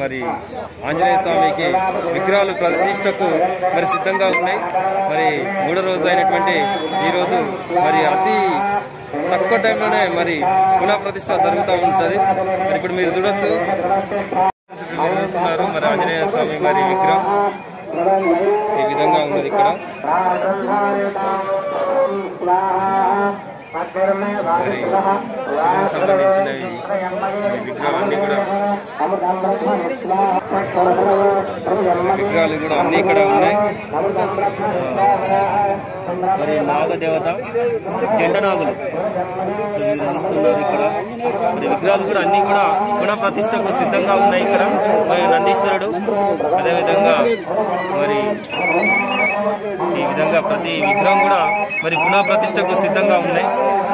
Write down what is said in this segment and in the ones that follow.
మరి ఆంజనేయ స్వామికి విగ్రహాలు ప్రతిష్టకు మరి సిద్ధంగా ఉన్నాయి మరి మూడో రోజు అయినటువంటి ఈ రోజు మరి అతి తక్కువ టైంలోనే మరి పునః ప్రతిష్ట జరుగుతూ ఉంటుంది మరి ఇప్పుడు మీరు చూడొచ్చు ఇప్పుడు మీరు చూస్తున్నారు మరి ఆంజనేయ స్వామి మరి విగ్రహం ఈ విధంగా ఉన్నది ఇక్కడ మరి శివునికి సంబంధించిన ఈ ఈ విగ్రహాలన్నీ కూడా విగ్రహాలు కూడా అన్ని ఇక్కడ ఉన్నాయి మరి నాగదేవత జంట నాగులు మీరు చూస్తున్నారు ఇక్కడ మరి విగ్రహాలు కూడా అన్ని కూడా గుణ ప్రతిష్టకు సిద్ధంగా ఉన్నాయి ఇక్కడ మరి నందీశ్వరుడు అదేవిధంగా మరి ఈ విధంగా ప్రతి విగ్రహం కూడా మరి పునః ప్రతిష్టకు సిద్ధంగా ఉన్నాయి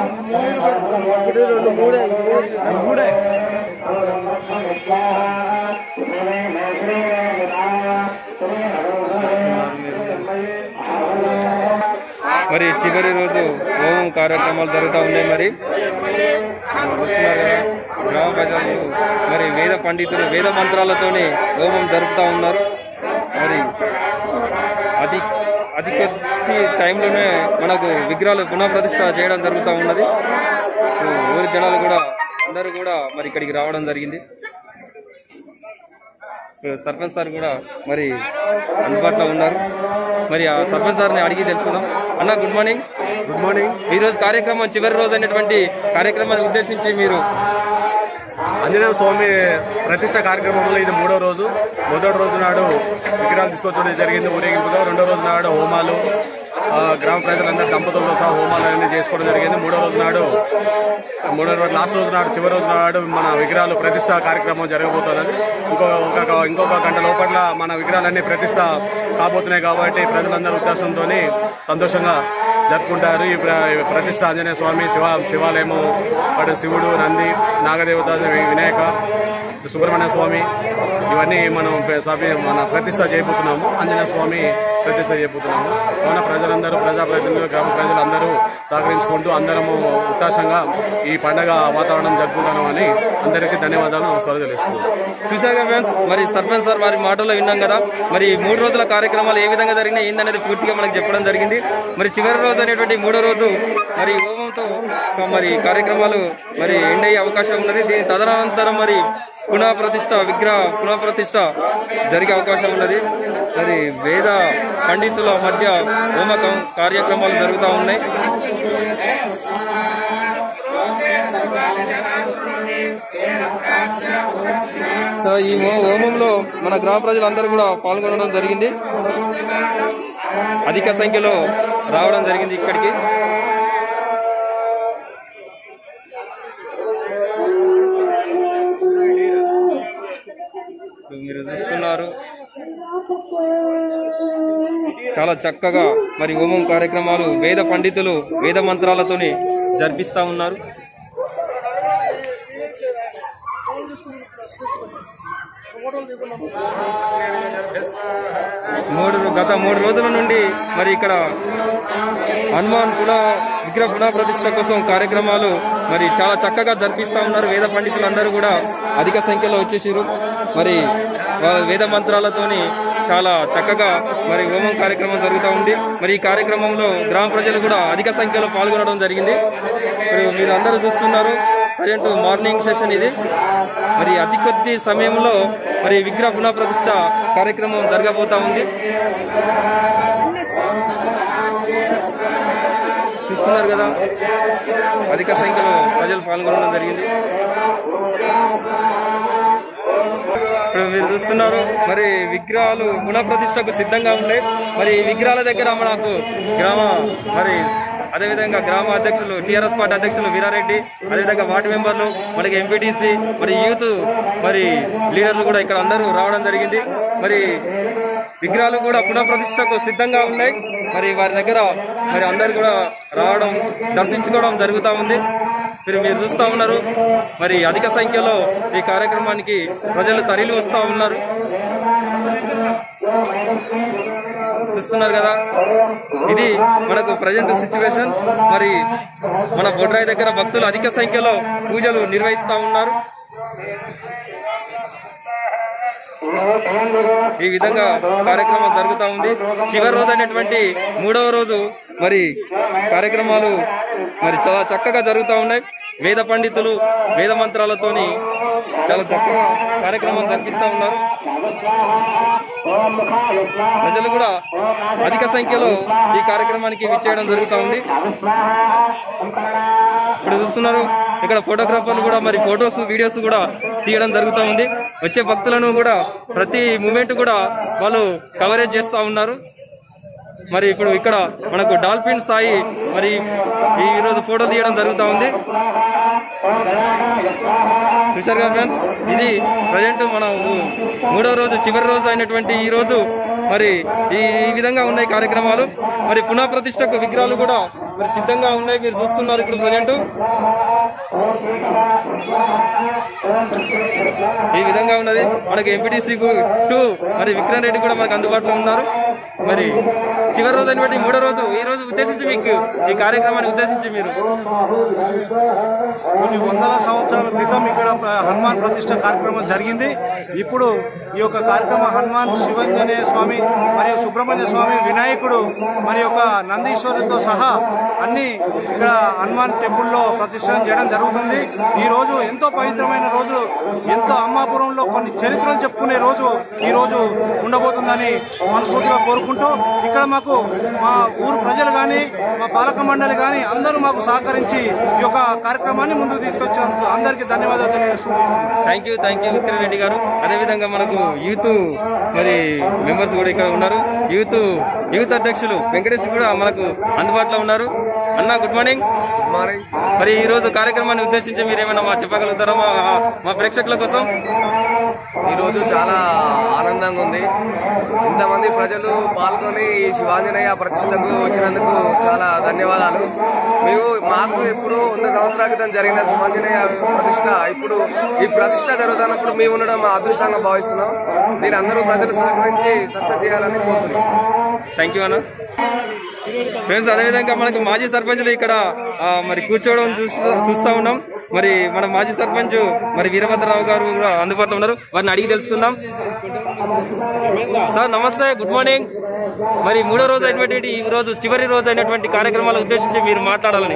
మరి చివరి రోజు హోమం కార్యక్రమాలు జరుగుతూ ఉన్నాయి మరి చూస్తున్నారు కదా, గ్రామ ప్రజలు మరి వేద పండితులు వేద మంత్రాలతోని హోమం జరుపుతా ఉన్నారు మరి అది అతి కొద్ది టైంలోనే మనకు విగ్రహాలు పునఃప్రతిష్ఠ చేయడం జరుగుతూ ఉన్నది ఊరి జనాలు కూడా అందరూ కూడా మరి ఇక్కడికి రావడం జరిగింది ఇప్పుడు సర్పంచ్ సార్ కూడా మరి అందుబాటులో ఉన్నారు మరి ఆ సర్పంచ్ సార్ని అడిగి తెలుసుకుందాం అన్న గుడ్ మార్నింగ్ గుడ్ మార్నింగ్ ఈ రోజు కార్యక్రమం చివరి రోజు అయినటువంటి కార్యక్రమాన్ని ఉద్దేశించి మీరు ఆంజనేయ స్వామి ప్రతిష్ట కార్యక్రమంలో ఇది మూడో రోజు మొదటి రోజు నాడు విగ్రహాలు తీసుకొచ్చడం జరిగింది ఊరేగింపుగా రెండో రోజు నాడు హోమాలు ఆ, గ్రామ ప్రజలందరూ దంపతులతో సహా హోమాలు అన్ని చేసుకోవడం జరిగింది మూడో రోజు నాడు మూడో రోజు లాస్ట్ రోజు నాడు చివరి రోజు నాడు మన విగ్రహాలు ప్రతిష్ట కార్యక్రమం జరగబోతున్నది ఇంకో ఒక ఇంకొక గంట లోపల మన విగ్రహాలన్నీ ప్రతిష్ట కాబోతున్నాయి కాబట్టి ప్రజలందరూ ఉద్దేశంతో సంతోషంగా జరుపుకుంటారు ఈ ప్ర- ఈ ప్రతిష్ట ఆంజనేయ స్వామి శివ శివాలయము అటు శివుడు నంది నాగదేవత వి- వినాయక సుబ్రహ్మణ్య స్వామి ఇవన్నీ మనం పె- సభ- మన ప్రతిష్ట చేయబోతున్నాము ఆంజనేయ స్వామి ప్రతిష్ట చేయబోతున్నాము కావున ప్రజలందరూ ప్రజాప్రతినిధులు గ్రామ ప్రజలందరూ సహకరించుకుంటూ అందరము ఉత్సాహంగా ఈ పండగ వాతావరణం జరుపుకుంటున్నామని అందరికీ ధన్యవాదాలు నమస్కారం తెలుస్తున్నాను చూసాగా ఫ్రెండ్స్ మరి సర్పంచ్ సార్ వారి మాటల్లో విన్నాం కదా మరి మూడు రోజుల కార్యక్రమాలు ఏ విధంగా జరిగినాయి ఏందనేది పూర్తిగా మనకు చెప్పడం జరిగింది మరి చివరి రోజు అనేటువంటి మూడో రోజు మరి హోమంతో మరి కార్యక్రమాలు మరి ఎండ్ అయ్యే అవకాశం ఉన్నది దీని తదనంతరం మరి పునః ప్రతిష్ట విగ్రహ పునః ప్రతిష్ట జరిగే అవకాశం ఉన్నది మరి వేద పండితుల మధ్య హోమ కం- కార్యక్రమాలు జరుగుతూ ఉన్నాయి సో ఈ హో- హోమంలో మన గ్రామ ప్రజలందరూ కూడా పాల్గొనడం జరిగింది అధిక సంఖ్యలో రావడం జరిగింది ఇక్కడికి ఇప్పుడు మీరు చూస్తున్నారు చాలా చక్కగా మరి హోమం కార్యక్రమాలు వేద పండితులు వేద మంత్రాలతోని జరిపిస్తా ఉన్నారు మూడు గత మూడు రోజుల నుండి మరి ఇక్కడ హనుమాన్ పునః విగ్రహ పునః ప్రతిష్ట కోసం కార్యక్రమాలు మరి చాలా చక్కగా జరిపిస్తా ఉన్నారు వేద పండితులందరూ కూడా అధిక సంఖ్యలో వచ్చేసారు మరి వాళ్ళ వేద మంత్రాలతోని చాలా చక్కగా మరి హోమం కార్యక్రమం జరుగుతూ ఉంది మరి ఈ కార్యక్రమంలో గ్రామ ప్రజలు కూడా అధిక సంఖ్యలో పాల్గొనడం జరిగింది ఇప్పుడు మీరు అందరూ చూస్తున్నారు ప్రజెంట్ మార్నింగ్ సెషన్ ఇది మరి అతి కొద్ది సమయంలో మరి విగ్రహ పునః ప్రతిష్ట కార్యక్రమం జరగబోతా ఉంది చూస్తున్నారు కదా అధిక సంఖ్యలో ప్రజలు పాల్గొనడం జరిగింది ఇప్పుడు మీరు చూస్తున్నారు మరి విగ్రహాలు పునఃప్రతిష్టకు సిద్ధంగా ఉన్నాయి మరి ఈ విగ్రహాల దగ్గర మనకు గ్రామ మరి అదేవిధంగా గ్రామ అధ్యక్షులు టీఆర్ఎస్ పార్టీ అధ్యక్షులు వీరారెడ్డి అదేవిధంగా వార్డు మెంబర్లు మనకి ఎంపీటీసీ మరి యూత్ మరి లీడర్లు కూడా ఇక్కడ అందరూ రావడం జరిగింది మరి విగ్రహాలు కూడా పునఃప్రతిష్టకు సిద్ధంగా ఉన్నాయి మరి వారి దగ్గర మరి అందరు కూడా రావడం దర్శించుకోవడం జరుగుతూ ఉంది మీరు మీరు చూస్తూ ఉన్నారు మరి అధిక సంఖ్యలో ఈ కార్యక్రమానికి ప్రజలు తరలి వస్తూ ఉన్నారు చూస్తున్నారు కదా ఇది మనకు ప్రజెంట్ సిచ్యువేషన్ మరి మన బొడ్రాయి దగ్గర భక్తులు అధిక సంఖ్యలో పూజలు నిర్వహిస్తూ ఉన్నారు ఈ విధంగా కార్యక్రమం జరుగుతూ ఉంది చివరి రోజు అయినటువంటి మూడవ రోజు మరి కార్యక్రమాలు మరి చాలా చక్కగా జరుగుతూ ఉన్నాయి వేద పండితులు వేద మంత్రాలతోని చాలా చక్కగా కార్యక్రమం జరిపిస్తూ ఉన్నారు ప్రజలు కూడా అధిక సంఖ్యలో ఈ కార్యక్రమానికి విచ్చేయడం జరుగుతూ ఉంది ఇప్పుడు చూస్తున్నారు ఇక్కడ ఫోటోగ్రాఫర్లు కూడా మరి ఫొటోస్ వీడియోస్ కూడా తీయడం జరుగుతూ ఉంది వచ్చే భక్తులను కూడా ప్రతి మూమెంట్ కూడా వాళ్ళు కవరేజ్ చేస్తూ ఉన్నారు మరి ఇప్పుడు ఇక్కడ మనకు డాల్ఫిన్ సాయి మరి ఈ ఈరోజు ఫోటో తీయడం జరుగుతూ ఉంది చూశారు కదా ఫ్రెండ్స్ ఇది ప్రజెంట్ మనం మూడో రోజు చివరి రోజు అయినటువంటి ఈ రోజు మరి ఈ ఈ విధంగా ఉన్నాయి కార్యక్రమాలు మరి పునః ప్రతిష్టకు విగ్రహాలు కూడా మరి సిద్ధంగా ఉన్నాయి మీరు చూస్తున్నారు ఇప్పుడు ప్రజెంట్ ఈ విధంగా ఉన్నది మనకి ఎంపీటీసీ టూ మరి విక్రమ్ రెడ్డి కూడా మనకు అందుబాటులో ఉన్నారు మరి చివరి రోజు అయినటువంటి మూడో రోజు ఈ రోజు ఉద్దేశించి మీకు ఈ కార్యక్రమాన్ని ఉద్దేశించి మీరు కొన్ని వందల సంవత్సరాల క్రితం ఇక్కడ ప్ర- హనుమాన్ ప్రతిష్ట కార్యక్రమం జరిగింది ఇప్పుడు ఈ యొక్క కార్యక్రమం హనుమాన్ శివంజనేయ స్వామి మరియు సుబ్రహ్మణ్య స్వామి వినాయకుడు మరి యొక్క నందీశ్వరుడితో సహా అన్ని ఇక్కడ హనుమాన్ టెంపుల్లో ప్రతిష్ఠ చేయడం జరుగుతుంది ఈ రోజు ఎంతో పవిత్రమైన రోజు ఎంతో అమ్మాపురంలో కొన్ని చరిత్రలు చెప్పుకునే రోజు ఈ రోజు ఉండబోతుందని మనస్ఫూర్తిగా కోరుకుంటూ ఇక్కడ మాకు మా ఊరు ప్రజలు కానీ మా పాలక మండలి కానీ అందరూ మాకు సహకరించి ఈ యొక్క కార్యక్రమాన్ని ముందుకు తీసుకొచ్చినందుకు అందరికీ ధన్యవాదాలు తెలియజేస్తున్నాను thank you thank you Vikram Reddy గారు అదేవిధంగా మనకు యూత్ మరి మెంబర్స్ కూడా ఇక్కడ ఉన్నారు యూత్ యూత్ అధ్యక్షులు వెంకటేష్ కూడా మనకు అందుబాటులో ఉన్నారు అన్న గుడ్ మార్నింగ్ మార్నింగ్ మరి ఈ రోజు కార్యక్రమాన్ని ఉద్దేశించి మీరు ఏమైనా మా చెప్పగలుగుతారా మా మా ప్రేక్షకుల కోసం ఈరోజు చాలా ఆనందంగా ఉంది ఇంతమంది ప్రజలు పాల్గొని ఈ శివాంజనేయ ప్రతిష్టకు వచ్చినందుకు చాలా ధన్యవాదాలు మేము మాకు ఎప్పుడు వంద సంవత్సరాల క్రితం జరిగిన శివాంజనేయ ప్రతిష్ట ఇప్పుడు ఈ ప్రతిష్ట జరుగుతున్నప్పుడు మేము ఉండడం మా అదృష్టంగా భావిస్తున్నాం దీని అందరూ ప్రజలు సహకరించి సక్సెస్ చేయాలని కోరుతున్నాం థ్యాంక్ యూ అన్న ఫ్రెండ్స్ అదేవిధంగా మనకు మాజీ సర్పంచులు ఇక్కడ ఆ, మరి కూర్చోవడం చూస్తూ చూస్తా ఉన్నాం మరి మన మాజీ సర్పంచ్ మరి వీరభద్రరావు గారు కూడా అందుబాటులో ఉన్నారు వారిని అడిగి తెలుసుకుందాం సార్ నమస్తే గుడ్ మార్నింగ్ మరి మూడో రోజు అయినటువంటి ఈ రోజు చివరి రోజు అయినటువంటి కార్యక్రమాల ఉద్దేశించి మీరు మాట్లాడాలని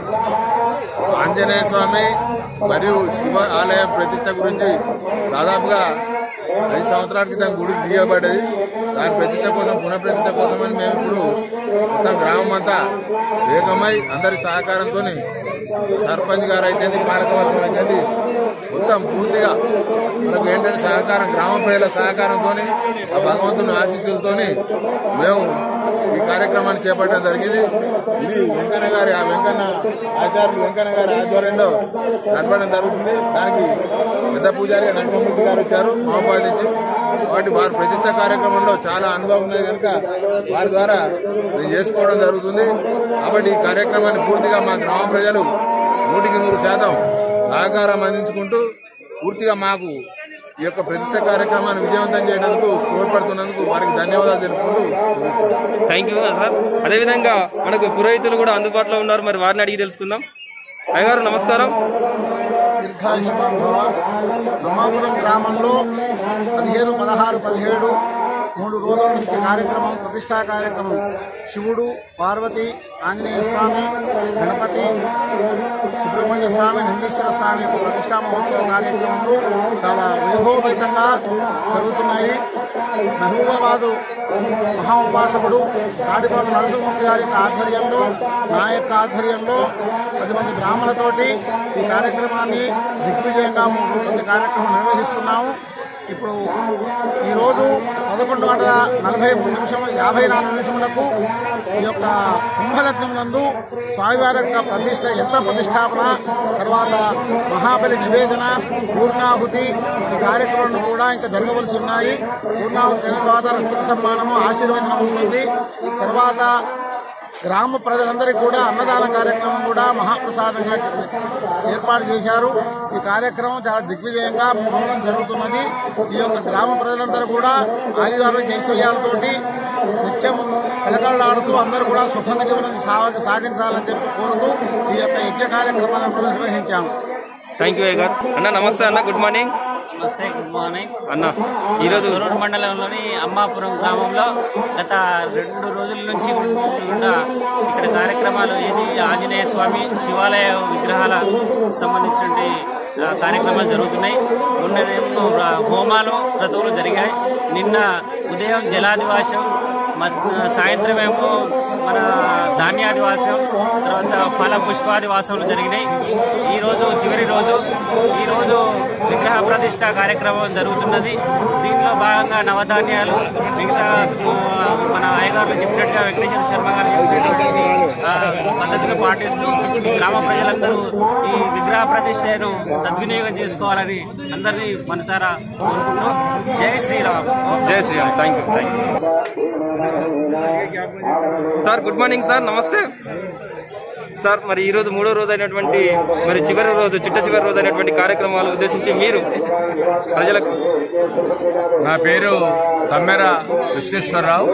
ఆంజనేయ స్వామి మరియు శివ ఆలయ ప్రతిష్ట గురించి దాదాపుగా ఐదు సంవత్సరాల క్రితం గుడి తీయబడ్డది దాని ప్రతిష్ట కోసం పునఃప్రతిష్ట కోసమని మేము ఇప్పుడు మొత్తం గ్రామం అంతా ఏకమై అందరి సహకారంతో సర్పంచ్ గారు అయితే పాలకవర్గం అయితే మొత్తం పూర్తిగా మనకు ఏంటంటే సహకారం గ్రామ ప్రజల సహకారంతో ఆ భగవంతుని ఆశీస్సులతో మేము ఈ కార్యక్రమాన్ని చేపట్టడం జరిగింది ఇది వెంకన్న గారి ఆ వెంకన్న ఆచార్యులు వెంకన్న గారి ఆధ్వర్యంలో నడపడం జరుగుతుంది దానికి పెద్ద పూజారి నరసింహమూర్తి గారు వచ్చారు మహబాద్ నుంచి కాబట్టి వారి ప్రతిష్ట కార్యక్రమంలో చాలా అనుభవం ఉన్నది కనుక వారి ద్వారా మేము చేసుకోవడం జరుగుతుంది కాబట్టి ఈ కార్యక్రమాన్ని పూర్తిగా మా గ్రామ ప్రజలు నూటికి నూరు శాతం సహకారం అందించుకుంటూ పూర్తిగా మాకు ఈ యొక్క ప్రతిష్ట కార్యక్రమాన్ని విజయవంతం చేయడానికి తోడ్పడుతున్నందుకు వారికి ధన్యవాదాలు తెలుపుకుంటూ థ్యాంక్ యూ సార్ అదేవిధంగా మనకు పురోహితులు కూడా అందుబాటులో ఉన్నారు మరి వారిని అడిగి తెలుసుకుందాం అయ్యగారు నమస్కారం దీర్ఘాయుష్మాన్ భవ నమ్మాపురం గ్రామంలో పదిహేను పదహారు పదిహేడు మూడు రోజుల నుంచి కార్యక్రమం ప్రతిష్టా కార్యక్రమం శివుడు పార్వతి ఆంజనేయ స్వామి గణపతి సుబ్రహ్మణ్య స్వామి నందీశ్వర స్వామి యొక్క ప్రతిష్టా మహోత్సవ కార్యక్రమాలు చాలా వైభవపేతంగా జరుగుతున్నాయి మహబూబాబాదు మహోపాసకుడు తాటిపాల నరసింహమూర్తి గారి యొక్క ఆధ్వర్యంలో నా యొక్క ఆధ్వర్యంలో పది మంది బ్రాహ్మణులతోటి ఈ కార్యక్రమాన్ని దిగ్విజయంగా మూడు రోజుల నుంచి కార్యక్రమం నిర్వహిస్తున్నాము ఇప్పుడు ఈరోజు పదకొండు గంటల నలభై మూడు నిమిషములు యాభై నాలుగు నిమిషములకు ఈ యొక్క కుంభలగ్నం నందు స్వామివారి యొక్క ప్రతిష్ట యంత్ర ప్రతిష్టాపన తర్వాత మహాబలి నివేదన పూర్ణాహుతి ఈ కార్యక్రమాలను కూడా ఇంకా జరగవలసి ఉన్నాయి పూర్ణాహుతి అయిన తర్వాత రక్త సన్మానము ఆశీర్వచనం ఉంటుంది తర్వాత గ్రామ ప్రజలందరికీ కూడా అన్నదాన కార్యక్రమం కూడా మహాప్రసాదంగా ఏర్పాటు చేశారు ఈ కార్యక్రమం చాలా దిగ్విజయంగా మూడు రోజులు జరుగుతున్నది ఈ యొక్క గ్రామ ప్రజలందరూ కూడా ఆయురారోగ్య ఐశ్వర్యాలతోటి నిత్యం పిలకలాడుతూ అందరూ కూడా సుఖంగా జీవనం సా- సాగించాలని చెప్పి కోరుతూ ఈ యొక్క యజ్ఞ కార్యక్రమాలను కూడా నిర్వహించాము థ్యాంక్ యూ అయ్యగారు అన్న నమస్తే అన్న గుడ్ మార్నింగ్ నమస్తే గుడ్ మార్నింగ్ అన్న ఈరోజు దొరూరు మండలంలోని అమ్మాపురం గ్రామంలో గత రెండు రోజుల నుంచి కూడా ఇక్కడ కార్యక్రమాలు ఏది ఆంజనేయ స్వామి శివాలయ విగ్రహాల సంబంధించినటువంటి ఆ, కార్యక్రమాలు జరుగుతున్నాయి మొన్ననేమో రా- హోమాలు క్రతువులు జరిగాయి నిన్న ఉదయం జలాదివాసం మధ్య సాయంత్రం ఏమో మన ధాన్యాదివాసం తర్వాత ఫల పుష్పాదివాసములు జరిగినాయి ఈరోజు చివరి రోజు ఈరోజు విగ్రహ ప్రతిష్ట కార్యక్రమం జరుగుతున్నది దీంట్లో భాగంగా నవధాన్యాలు మిగతా ఆ, మన అయ్యగారులు చెప్పినట్టుగా వెంకటేశ్వర శర్మ గారు చెప్పినటువంటి ఆ, పద్ధతిని పాటిస్తూ గ్రామ ప్రజలందరూ ఈ విగ్రహ ప్రతిష్టను సద్వినియోగం చేసుకోవాలని అందరినీ మనసారా కోరుకుంటూ జై శ్రీరామ్ ఓం జై Sriram thank you thank you sir good morning sir నమస్తే సార్ మరి ఈ రోజు మూడో రోజు అయినటువంటి మరి చివరి రోజు చిట్ట చివరి రోజు అయినటువంటి కార్యక్రమాలు ఉద్దేశించి మీరు ప్రజలకు నా పేరు తమ్మెర విశ్వేశ్వరరావు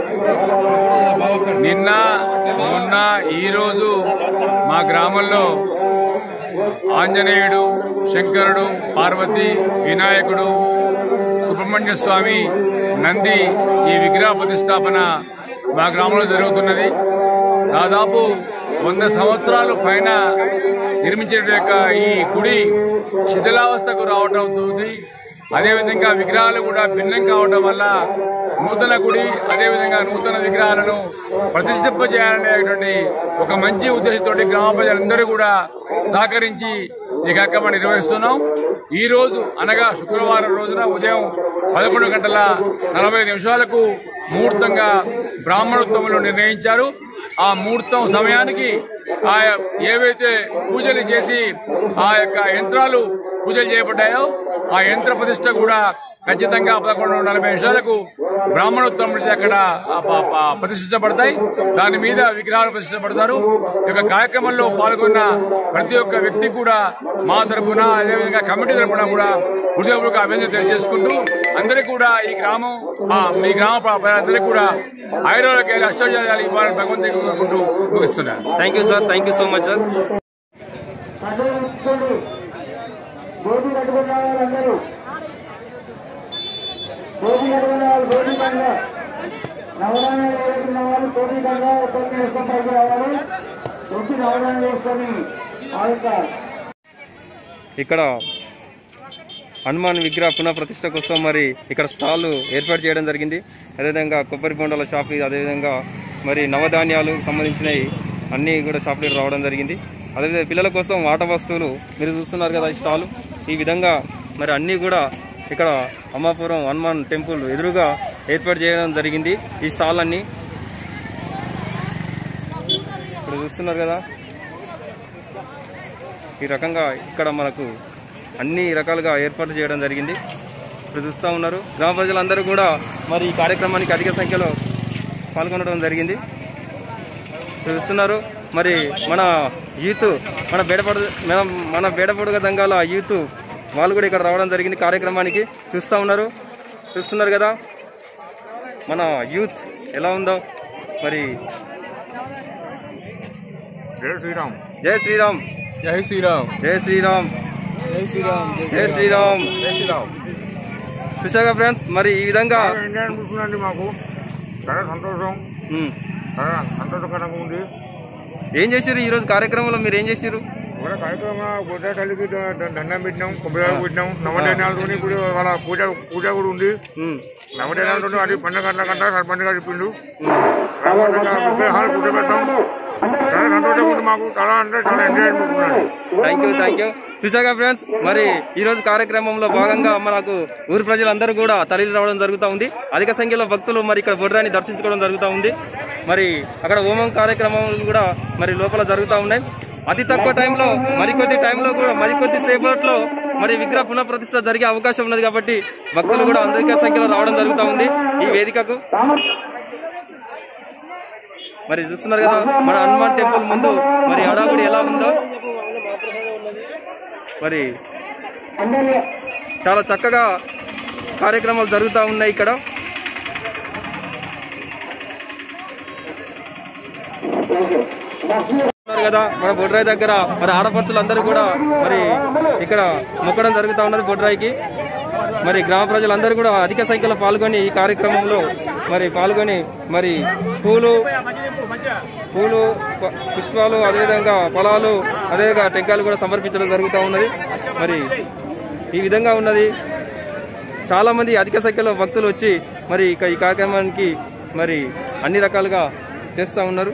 నిన్న మొన్న ఈరోజు మా గ్రామంలో ఆంజనేయుడు శంకరుడు పార్వతి వినాయకుడు సుబ్రహ్మణ్య స్వామి నంది ఈ విగ్రహ ప్రతిష్టాపన మా గ్రామంలో జరుగుతున్నది దాదాపు వంద సంవత్సరాలు పైన నిర్మించిన యొక్క ఈ గుడి శిథిలావస్థకు రావడంతో అదేవిధంగా విగ్రహాలు కూడా భిన్నం కావడం వల్ల నూతన గుడి అదేవిధంగా నూతన విగ్రహాలను ప్రతిష్ఠింప చేయాలనేటువంటి ఒక మంచి ఉద్దేశంతో గ్రామ ప్రజలందరూ కూడా సహకరించి ఈ కార్యక్రమం నిర్వహిస్తున్నాం ఈ రోజు అనగా శుక్రవారం రోజున ఉదయం పదకొండు గంటల నలభై నిమిషాలకు ముహూర్తంగా బ్రాహ్మణోత్తములు నిర్ణయించారు ఆ ముహూర్తం సమయానికి ఆ ఏవైతే పూజలు చేసి ఆ యొక్క యంత్రాలు పూజలు చేయబడ్డాయో ఆ యంత్ర ప్రతిష్ట కూడా ఖచ్చితంగా పదకొండు నలభై నిమిషాలకు బ్రాహ్మణోత్తరం అక్కడ ఆ ప- ప- ప్రతిష్ఠించబడతాయి దాని మీద విగ్రహాలు ప్రతిష్ఠించబడతారు ఈ యొక్క కార్యక్రమంలో పాల్గొన్న ప్రతి ఒక్క వ్యక్తి కూడా మా తరపున అదేవిధంగా కమిటీ తరపున కూడా హృదయపూర్వక అభినందన తెలియజేసుకుంటూ అందరికీ కూడా ఈ గ్రామం ఆ, మీ గ్రామ ప్రజలందరికీ కూడా ఆయుర్వేదాలు అష్టోజాలు ఇవ్వాలని భగవంతుని కోరుకుంటూ ముగిస్తున్నాను thank you sir thank you so much sir ఇక్కడ హనుమాన్ విగ్రహ పునః ప్రతిష్ట కోసం మరి ఇక్కడ స్టాల్ ఏర్పాటు చేయడం జరిగింది అదేవిధంగా కొబ్బరి బొండాల షాప్ అదేవిధంగా మరి నవధాన్యాలు సంబంధించినవి అన్నీ కూడా షాపులు రావడం జరిగింది అదేవిధంగా పిల్లల కోసం ఆట వస్తువులు మీరు చూస్తున్నారు కదా ఈ స్టాల్ ఈ విధంగా మరి అన్నీ కూడా ఇక్కడ అమ్మాపురం హనుమాన్ టెంపుల్ ఎదురుగా ఏర్పాటు చేయడం జరిగింది ఈ స్టాల్ అన్నీ ఇప్పుడు చూస్తున్నారు కదా ఈ రకంగా ఇక్కడ మనకు అన్ని రకాలుగా ఏర్పాటు చేయడం జరిగింది ఇప్పుడు చూస్తూ ఉన్నారు గ్రామ ప్రజలందరూ కూడా మరి ఈ కార్యక్రమానికి అధిక సంఖ్యలో పాల్గొనడం జరిగింది ఇప్పుడు చూస్తున్నారు మరి మన యూత్ మన బేడపడు మన మన బేడపడుగ దంగాల యూత్ వాళ్ళు కూడా ఇక్కడ రావడం జరిగింది కార్యక్రమానికి చూస్తూ ఉన్నారు చూస్తున్నారు కదా మన యూత్ ఎలా ఉందో మరి జై శ్రీరామ్ జై శ్రీరామ్ జై శ్రీరామ్ జై శ్రీరామ్ జై శ్రీరామ్ జై శ్రీరామ్ జై శ్రీరామ్ చూసాగా ఫ్రెండ్స్ మరి ఈ విధంగా ఎంజాయ్ అనిపిస్తుందండి మాకు చాలా సంతోషం ఉమ్, చాలా సంతోషకరంగా ఉంది ఏం చేసారు ఈ రోజు కార్యక్రమంలో మీరు ఏం చేసారు మన కార్యక్రమం పూజ తల్లికి ద- ద- దండం పెట్టినాం కొబ్బరికాయలు పెట్టినాం నవధాన్యాలతో ఇప్పుడు వాళ్ళ పూజ పూజ కూడా ఉంది నవధాన్యాలతో అది పండుగ గంటల గంట సర్పంచ్ గారు చెప్పిండు రాబోతున్న విగ్రహాలు పూజ పెడతాం చాలా సంతోషంగా ఉంది మాకు చాలా అంటే చాలా ఎంజాయ్ అనిపిస్తున్నాను థ్యాంక్ యూ థ్యాంక్ యూ చూసాగా ఫ్రెండ్స్ మరి ఈ రోజు కార్యక్రమంలో భాగంగా మనకు ఊరు ప్రజలందరూ కూడా తరలి రావడం జరుగుతూ ఉంది అధిక సంఖ్యలో భక్తులు మరి ఇక్కడ బొడ్రాన్ని దర్శించుకోవడం జరుగుతూ ఉంది మరి అక్కడ హోమం కార్యక్రమాలు కూడా మరి లోపల జరుగుతూ ఉన్నాయి అతి తక్కువ టైంలో మరికొద్ది టైంలో కూడా మరికొద్ది సేపట్లో మరి విగ్రహ పునఃప్రతిష్ఠ జరిగే అవకాశం ఉన్నది కాబట్టి భక్తులు కూడా అధిక సంఖ్యలో రావడం జరుగుతూ ఉంది ఈ వేదికకు మరి చూస్తున్నారు కదా మన హనుమాన్ టెంపుల్ ముందు మరి హడావుడి ఎలా ఉందో మరి చాలా చక్కగా కార్యక్రమాలు జరుగుతూ ఉన్నాయి ఇక్కడ ఉన్నారు కదా మన బొడ్రాయి దగ్గర మరి ఆడపడుచులు అందరూ కూడా మరి ఇక్కడ మొక్కడం జరుగుతూ ఉన్నది బొడ్రాయికి మరి గ్రామ ప్రజలందరూ కూడా అధిక సంఖ్యలో పాల్గొని ఈ కార్యక్రమంలో మరి పాల్గొని మరి పూలు పూలు ప- పుష్పాలు అదేవిధంగా పొలాలు అదేవిధంగా టెంకాయలు కూడా సమర్పించడం జరుగుతూ ఉన్నది మరి ఈ విధంగా ఉన్నది చాలా మంది అధిక సంఖ్యలో భక్తులు వచ్చి మరి ఇక ఈ కార్యక్రమానికి మరి అన్ని రకాలుగా చేస్తూ ఉన్నారు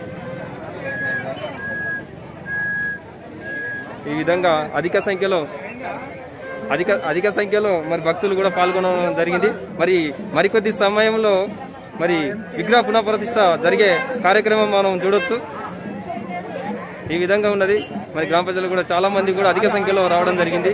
ఈ విధంగా అధిక సంఖ్యలో అధిక అధిక సంఖ్యలో మరి భక్తులు కూడా పాల్గొనడం జరిగింది మరి మరికొద్ది సమయంలో మరి విగ్రహ పునఃప్రతిష్ఠ జరిగే కార్యక్రమం మనం చూడొచ్చు ఈ విధంగా ఉన్నది మరి గ్రామ ప్రజలు కూడా చాలా మంది కూడా అధిక సంఖ్యలో రావడం జరిగింది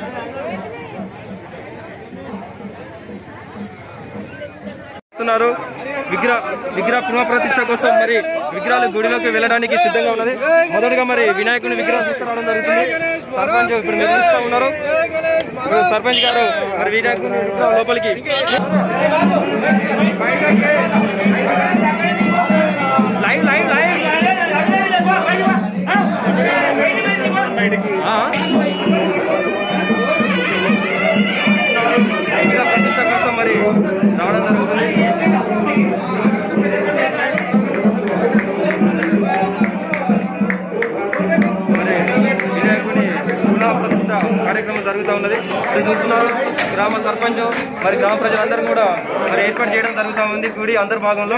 చేస్తున్నారు విగ్రహ విగ్రహ పునఃప్రతిష్ఠ కోసం మరి విగ్రహాలు గుడిలోకి వెళ్ళడానికి సిద్ధంగా ఉన్నది మొదటగా మరి వినాయకుని విగ్రహం తీసుకురావడం జరుగుతుంది సర్పంచ్ ఇప్పుడు మీరు చూస్తూ ఉన్నారు ఇప్పుడు సర్పంచ్ గారు మరి వినాయకుని విగ్రహం లోపలికి లైవ్ లైవ్ లైవ్ ఆ? విగ్రహ ప్రతిష్ఠ కోసం మరి రావడం జరుగుతుంది మరి వినాయకుని పునః ప్రతిష్ఠ కార్యక్రమం జరుగుతూ ఉన్నది ఇది చూస్తున్నారు గ్రామ సర్పంచ్ మరి గ్రామ ప్రజలందరూ కూడా మరి ఏర్పాటు చేయడం జరుగుతూ ఉంది గుడి అంతర్భాగంలో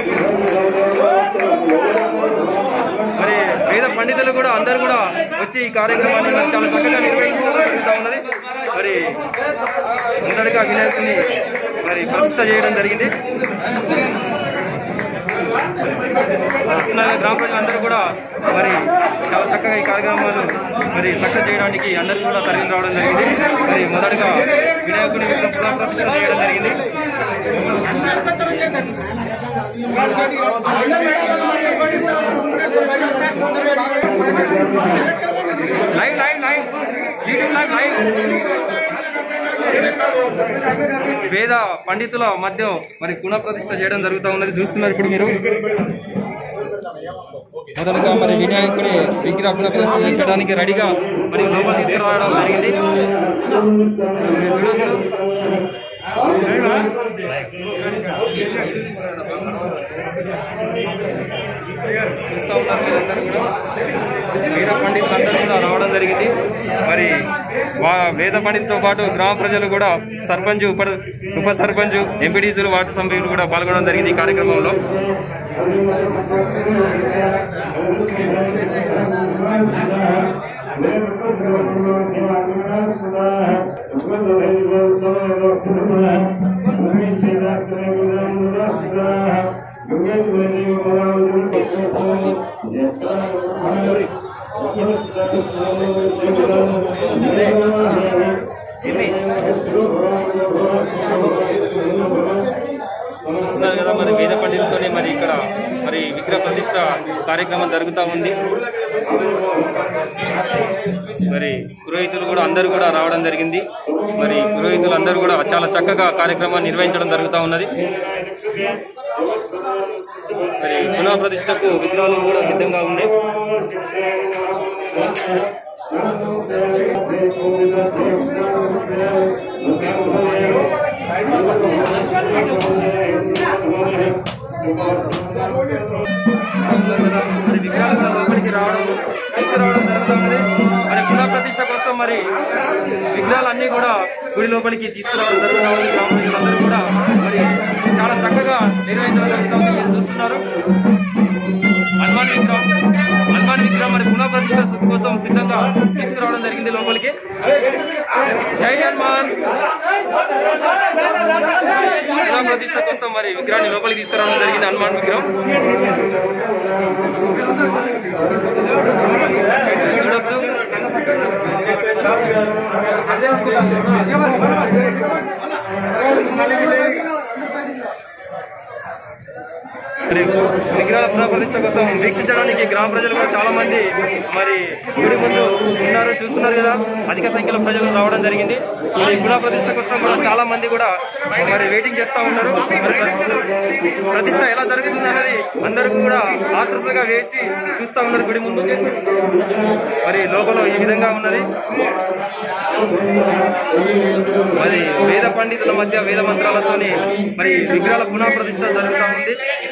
మరి వేద పండితులు కూడా అందరూ కూడా వచ్చి ఈ కార్యక్రమాన్ని మరి చాలా చక్కగా నిర్వహించడం జరుగుతూ ఉన్నది మరి మొదటిగా వినాయకుని మరి ప్రతిష్ఠ చేయడం జరిగింది కృష్ణనగర్ గ్రామ ప్రజలందరూ కూడా మరి చాలా చక్కగా ఈ కార్యక్రమాలు మరి సక్సెస్ చేయడానికి అందరూ కూడా తరలి రావడం జరిగింది మరి మొదటగా వినాయకుని విగ్రహం పునఃప్రతిష్ఠ చేయడం జరిగింది live live live YouTube live live వేద పండితుల మధ్య మరి పునఃప్రతిష్ఠ చేయడం జరుగుతూ ఉన్నది చూస్తున్నారు ఇప్పుడు మీరు మొదలుగా మరి వినాయకుని విగ్రహ పునఃప్రతిష్ఠ చేయడానికి రెడీగా మరి లోపల తీసుకురావడం జరిగింది మీరు చూడొచ్చు. చూస్తూ ఉన్నారు మీరందరూ కూడా వీర పండితులందరూ కూడా రావడం జరిగింది మరి వా వేద పండితులతో పాటు గ్రామ ప్రజలు కూడా సర్పంచ్ ఉప ఉప సర్పంచ్ ఎంపీడీసీలు వార్డు సభ్యులు కూడా పాల్గొనడం జరిగింది ఈ కార్యక్రమంలో చూస్తున్నారు కదా మరి వేద పండితులతోనే మరి ఇక్కడ మరి విగ్రహ ప్రతిష్ట కార్యక్రమం జరుగుతూ ఉంది మరి పురోహితులు కూడా అందరూ కూడా రావడం జరిగింది మరి పురోహితులు అందరూ కూడా చాలా చక్కగా కార్యక్రమాన్ని నిర్వహించడం జరుగుతూ ఉన్నది మరి పునః ప్రతిష్టకు విగ్రహాలు కూడా సిద్ధంగా ఉన్నాయి మరి విగ్రహాలు కూడా లోపలికి రావడం తీసుకురావడం జరుగుతూ ఉన్నది మరి పునః ప్రతిష్ట కోసం మరి విగ్రహాలన్నీ కూడా గుడి లోపలికి తీసుకురావడం జరుగుతూ ఉంది గ్రామ ప్రజలందరూ కూడా మరి చాలా చక్కగా నిర్వహించడం జరుగుతూ ఉంది మీరు చూస్తున్నారు హనుమాన్ విగ్రహం హనుమాన్ విగ్రహం మరి పునః ప్రతిష్ట కోసం సిద్ధంగా తీసుకురావడం జరిగింది లోపలికి జై హనుమాన్ పునః ప్రతిష్ట కోసం మరి విగ్రహాన్ని లోపలికి తీసుకురావడం జరిగింది హనుమాన్ విగ్రహం చూడొచ్చు మరి విగ్రహాల పునఃప్రతిష్ట కోసం వీక్షించడానికి గ్రామ ప్రజలు కూడా చాలా మంది మరి గుడి ముందు ఉన్నారు చూస్తున్నారు కదా అధిక సంఖ్యలో ప్రజలు రావడం జరిగింది మరి పునఃప్రతిష్ట కోసం కూడా చాలా మంది కూడా మరి వెయిటింగ్ చేస్తా ఉన్నారు మరి ప్రతి- ప్రతిష్ట ఎలా జరుగుతుంది అనేది అందరూ కూడా ఆతృతగా వేచి చూస్తా ఉన్నారు గుడి ముందు మరి లోపల ఈ విధంగా ఉన్నది మరి వేద పండితుల మధ్య వేద మంత్రాలతోని మరి విగ్రహాల పునః ప్రతిష్ట జరుగుతూ ఉంది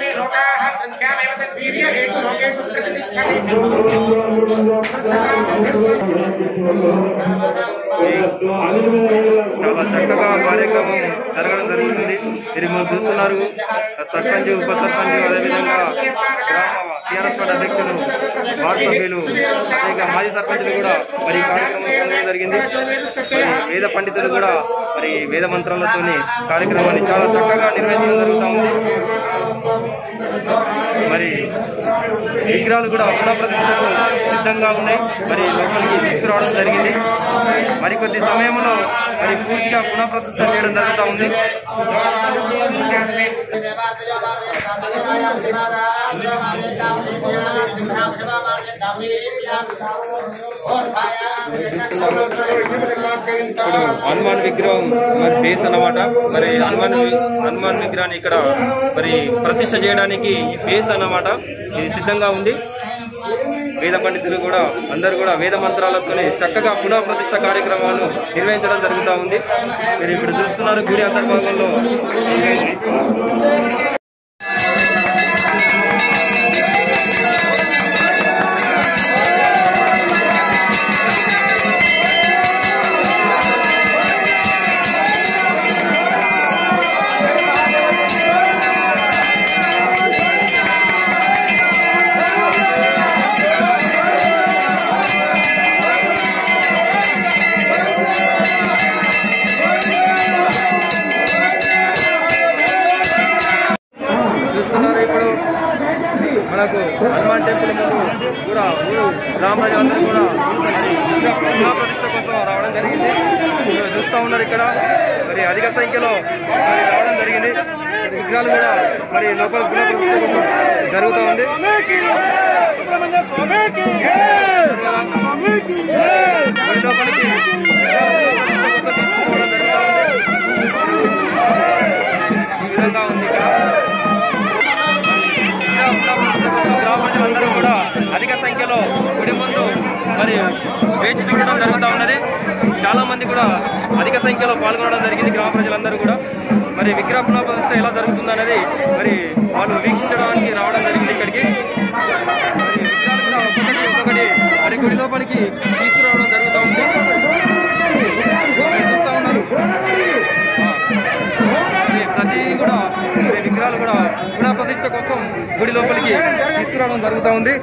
చాలా చక్కగా కార్యక్రమం జరగడం జరుగుతుంది మీరు మీరు చూస్తున్నారు సర్పంచ్ ఉప సర్పంచ్ అదేవిధంగా గ్రామ టీఆర్ఎస్ పార్టీ అధ్యక్షులు వార్డు సభ్యులు అదేవిధంగా మాజీ సర్పంచులు కూడా మరి ఈ కార్యక్రమం జరగడం జరిగింది మరి వేద పండితులు కూడా మరి వేద మంత్రాలతోని కార్యక్రమాన్ని చాలా చక్కగా నిర్వహించడం జరుగుతూ ఉంది మరి విగ్రహాలు కూడా పునఃప్రతిష్టకు సిద్ధంగా ఉన్నాయి మరి లోపలికి తీసుకురావడం జరిగింది మరికొద్ది సమయంలో మరి పూర్తిగా పునఃప్రతిష్ట చేయడం జరుగుతూ ఉంది ఇప్పుడు హనుమాన్ విగ్రహం మరి బేస్ అన్నమాట మరి హనుమాన్ వి- హనుమాన్ విగ్రహాన్ని ఇక్కడ మరి ప్రతిష్ట చేయడానికి ఈ బేస్ అన్నమాట ఇది సిద్ధంగా ఉంది వేద పండితులు కూడా అందరూ కూడా వేద మంత్రాలతోనే చక్కగా పునః ప్రతిష్ట కార్యక్రమాలను నిర్వహించడం జరుగుతూ ఉంది మీరు ఇప్పుడు చూస్తున్నారు గుడి అంతర్భాగంలో చూస్తున్నారు ఇప్పుడు మనకు హనుమాన్ టెంపుల్ ముందు కూడా ఊరు గ్రామ ప్రజలందరూ కూడా మరి విగ్రహ పునః ప్రతిష్ట కోసం రావడం జరిగింది మీరు చూస్తూ ఉన్నారు ఇక్కడ మరి అధిక సంఖ్యలో మరి రావడం జరిగింది విగ్రహాలు కూడా మరి లోపల పునః ప్రతిష్ట కోసం జరుగుతూ ఉంది గుడి లోపలికి విగ్రహాల పునః ప్రతిష్ట కోసం తీసుకుపోవడం జరుగుతూ ఉంది. ఈ విధంగా ఉంది ఇక్కడ గ్రామ ప్రజలందరూ కూడా అధిక సంఖ్యలో గుడి ముందు మరి వేచి చూడడం జరుగుతూ ఉన్నది చాలా మంది కూడా అధిక సంఖ్యలో పాల్గొనడం జరిగింది గ్రామ ప్రజలందరూ కూడా మరి విగ్రహ పునఃప్రతిష్ట ఎలా జరుగుతుంది అనేది మరి వాళ్ళు వీక్షించడానికి రావడం జరిగింది ఇక్కడికి మరి విగ్రహాలు కూడా ఒక్కొక్కటి ఒక్కొక్కటి మరి గుడి లోపలికి తీసుకురావడం జరుగుతూ ఉంది మీరు చూస్తూ ఉన్నారు మరి ప్రతి కూడా మరి విగ్రహాలు కూడా పునః ప్రతిష్ట కోసం గుడి లోపలికి తీసుకురావడం జరుగుతూ ఉంది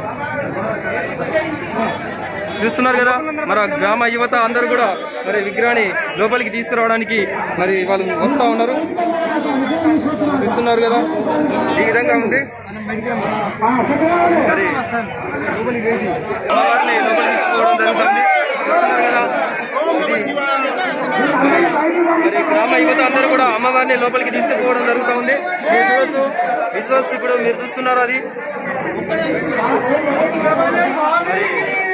చూస్తున్నారు కదా మన గ్రామ యువత అందరూ కూడా మరి విగ్రహాన్ని లోపలికి తీసుకురావడానికి మరి వాళ్ళు వస్తూ ఉన్నారు చూస్తున్నారు కదా ఈ విధంగా ఉంది మరి అమ్మవారిని లోపలికి తీసుకోవడం జరుగుతుంది చూస్తున్నారు కదా ఇది మరి గ్రామ యువత అందరూ కూడా అమ్మవారిని లోపలికి తీసుకుపోవడం జరుగుతూ ఉంది మీరు చూడొచ్చు విజువల్స్ ఇప్పుడు మీరు చూస్తున్నారు అది మరి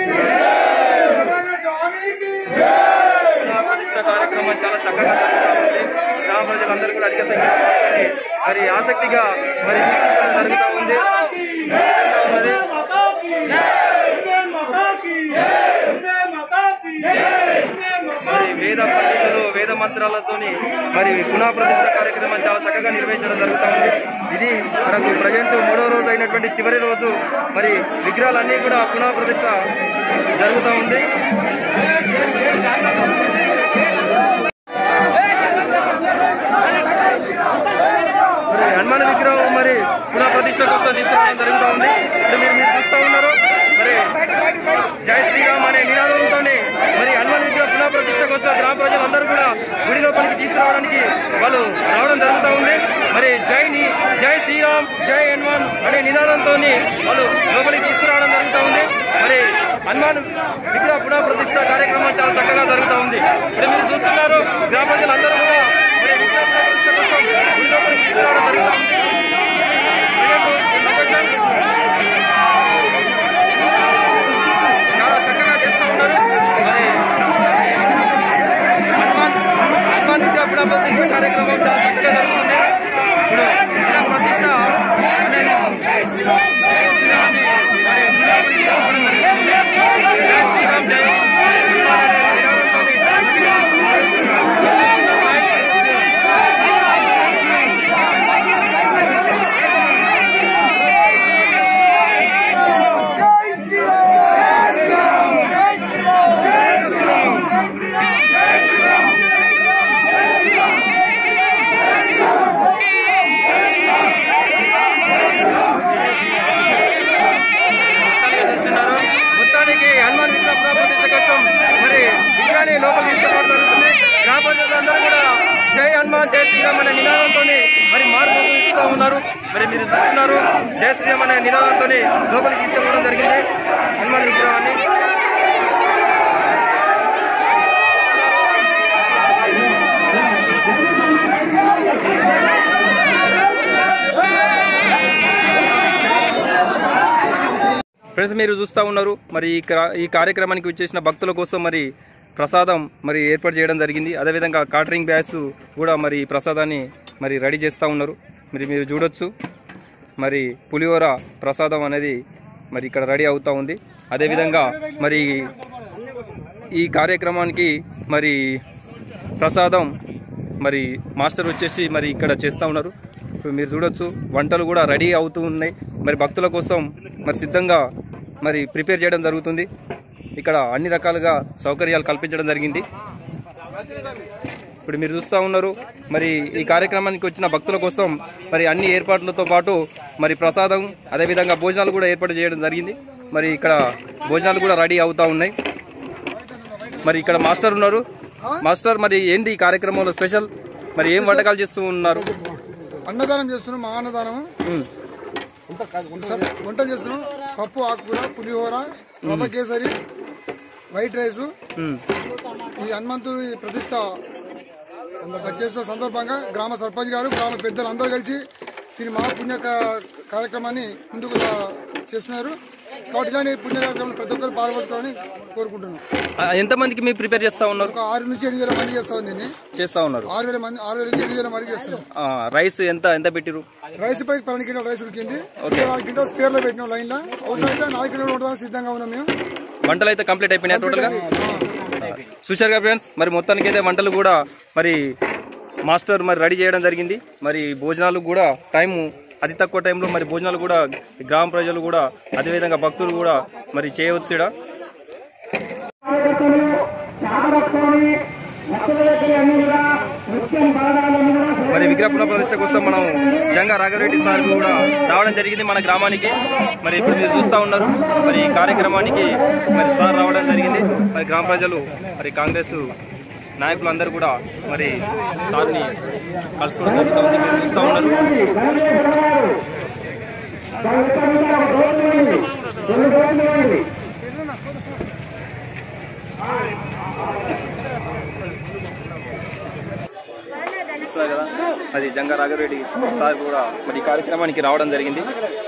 ప్రతిష్ట కార్యక్రమం చాలా చక్కగా జరుగుతూ ఉంది గ్రామ ప్రజలందరూ కూడా అధిక సంఖ్యలో పాల్గొని మరి ఆసక్తిగా మరి వీక్షించడం జరుగుతూ ఉంది ఈ విధంగా ఉన్నది మరి వేద పండితులు వేద మంత్రాలతోని మరి పునః ప్రతిష్ట కార్యక్రమం చాలా చక్కగా నిర్వహించడం జరుగుతూ ఉంది ఇది మనకు ప్రజెంట్ మూడో రోజు అయినటువంటి చివరి రోజు మరి విగ్రహాలన్నీ కూడా పునః ప్రతిష్ట జరుగుతూ ఉంది మరి హనుమాన్ విగ్రహం మరి పునః ప్రతిష్ట కోసం తీసుకురావడం జరుగుతూ ఉంది ఇప్పుడు మీరు మీరు చూస్తూ ఉన్నారు మరి జై శ్రీరామ్ అనే నినాదంతో మరి హనుమాన్ విగ్రహ పునః ప్రతిష్ట కోసం గ్రామ ప్రజలందరూ కూడా గుడి లోపలికి తీసుకురావడానికి వాళ్ళు రావడం జరుగుతూ ఉంది మరి జై ని జై శ్రీరామ్ జై హనుమాన్ అనే నినాదంతో వాళ్ళు లోపలికి తీసుకురావడం జరుగుతూ ఉంది మరి హనుమాన్ విగ్రహ పునః ప్రతిష్ట కార్యక్రమం చాలా చక్కగా జరుగుతూ ఉంది ఇప్పుడు మీరు చూస్తున్నారు గ్రామ ప్రజలందరూ కూడా మరి విగ్రహ పునః ప్రతిష్ట కోసం గుడి లోపలికి తీసుకురావడం జరుగుతూ ఉంది ప్రజెంట్ చూస్తూ ఉన్నారు మరి మీరు చూస్తున్నారు జయ శ్రీరామ్ అనే నినాదంతో లోపలికి తీసుకెళ్ళడం జరిగింది హనుమాన్ విగ్రహాన్ని ఫ్రెండ్స్ మీరు చూస్తూ ఉన్నారు మరి ఈ క్రా- ఈ కార్యక్రమానికి వచ్చేసిన భక్తుల కోసం మరి ప్రసాదం మరి ఏర్పాటు చేయడం జరిగింది అదేవిధంగా కాటరింగ్ బ్యాగ్స్ కూడా మరి ఈ ప్రసాదాన్ని మరి రెడీ చేస్తూ ఉన్నారు మరి మీరు చూడొచ్చు మరి పులిహోర ప్రసాదం అనేది మరి ఇక్కడ రెడీ అవుతూ ఉంది అదేవిధంగా మరి ఈ కార్యక్రమానికి మరి ప్రసాదం మరి మాస్టర్ వచ్చేసి మరి ఇక్కడ చేస్తూ ఉన్నారు ఇప్పుడు మీరు చూడొచ్చు వంటలు కూడా రెడీ అవుతూ ఉన్నాయి మరి భక్తుల కోసం మరి సిద్ధంగా మరి ప్రిపేర్ చేయడం జరుగుతుంది ఇక్కడ అన్ని రకాలుగా సౌకర్యాలు కల్పించడం జరిగింది ఇప్పుడు మీరు చూస్తూ ఉన్నారు మరి ఈ కార్యక్రమానికి వచ్చిన భక్తుల కోసం మరి అన్ని ఏర్పాట్లతో పాటు మరి ప్రసాదం అదేవిధంగా భోజనాలు కూడా ఏర్పాటు చేయడం జరిగింది మరి ఇక్కడ భోజనాలు కూడా రెడీ అవుతా ఉన్నాయి మరి ఇక్కడ మాస్టర్ ఉన్నారు మాస్టర్ మరి ఏంది ఈ కార్యక్రమంలో స్పెషల్ మరి ఏం వంటకాలు చేస్తూ ఉన్నారు అన్నదానం చేస్తున్నాం మా అన్నదానం ఉమ్, వంట చేస్తున్నాం పప్పు ఆకుకూర పులిహోర రవ్వ కేసరి వైట్ రైస్ ఉమ్. ఈ హనుమంతుడి ప్రతిష్ట చేసిన సందర్భంగా గ్రామ సర్పంచ్ గారు గ్రామ పెద్దలు అందరూ కలిసి దీని మహాపుణ్య కా- కార్యక్రమాన్ని ముందుకు లా- చేస్తున్నారు కాబట్టి ఇలాంటి పుణ్య కార్యక్రమం ప్రతి ఒక్కరు పాల్గొట్టుకోవాలని కోరుకుంటున్నాం ఆ, ఎంతమందికి మీరు ప్రిపేర్ చేస్తూ ఉన్నారు ఒక ఆరు నుంచి ఎనిమిది వేల మంది చేస్తాం దీన్ని చేస్తూ ఉన్నారు ఆరు వేల మంది ఆరు వేల నుంచి ఎనిమిది వేల మంది చేస్తున్నాం ఆ, రైస్ ఎంత ఎంత పెట్టిరు రైస్ పై పన్నెండు కిలో రైస్ ఉడికింది నాలుగు కిలో స్పేర్ లో పెట్టినాం లైన్ లో అవసరమైతే నాలుగు కిలోలు ఉండడానికి సిద్ధంగా ఉన్నాం మేము వంటలు అయితే కంప్లీట్ అయిపోయినాయి టోటల్ గా చూశారు కదా ఫ్రెండ్స్ మరి మొత్తానికి అయితే వంటలు కూడా మరి మాస్టర్ మరి రెడీ చేయడం జరిగింది మరి భోజనాలు కూడా టైం అతి తక్కువ టైంలో మరి భోజనాలు కూడా గ్రామ ప్రజలు కూడా అదేవిధంగా భక్తులు కూడా మరి చేయవచ్చు ఈడ. మరి విగ్రహ పునఃప్రతిష్ఠ కోసం మనం జంగా రాఘవరెడ్డి సార్ కూడా రావడం జరిగింది మన గ్రామానికి మరి ఇప్పుడు మీరు చూస్తూ ఉన్నారు మరి ఈ కార్యక్రమానికి మరి సార్ రావడం జరిగింది మరి గ్రామ ప్రజలు మరి కాంగ్రెస్ నాయకులు అందరూ కూడా మరి సార్ని కలుసుకోవడం జరుగుతుంది మీరు చూస్తూ ఉన్నారు చూస్తున్నారు కదా అది జంగా రాఘవరెడ్డి సార్ కూడా మరి ఈ కార్యక్రమానికి రావడం జరిగింది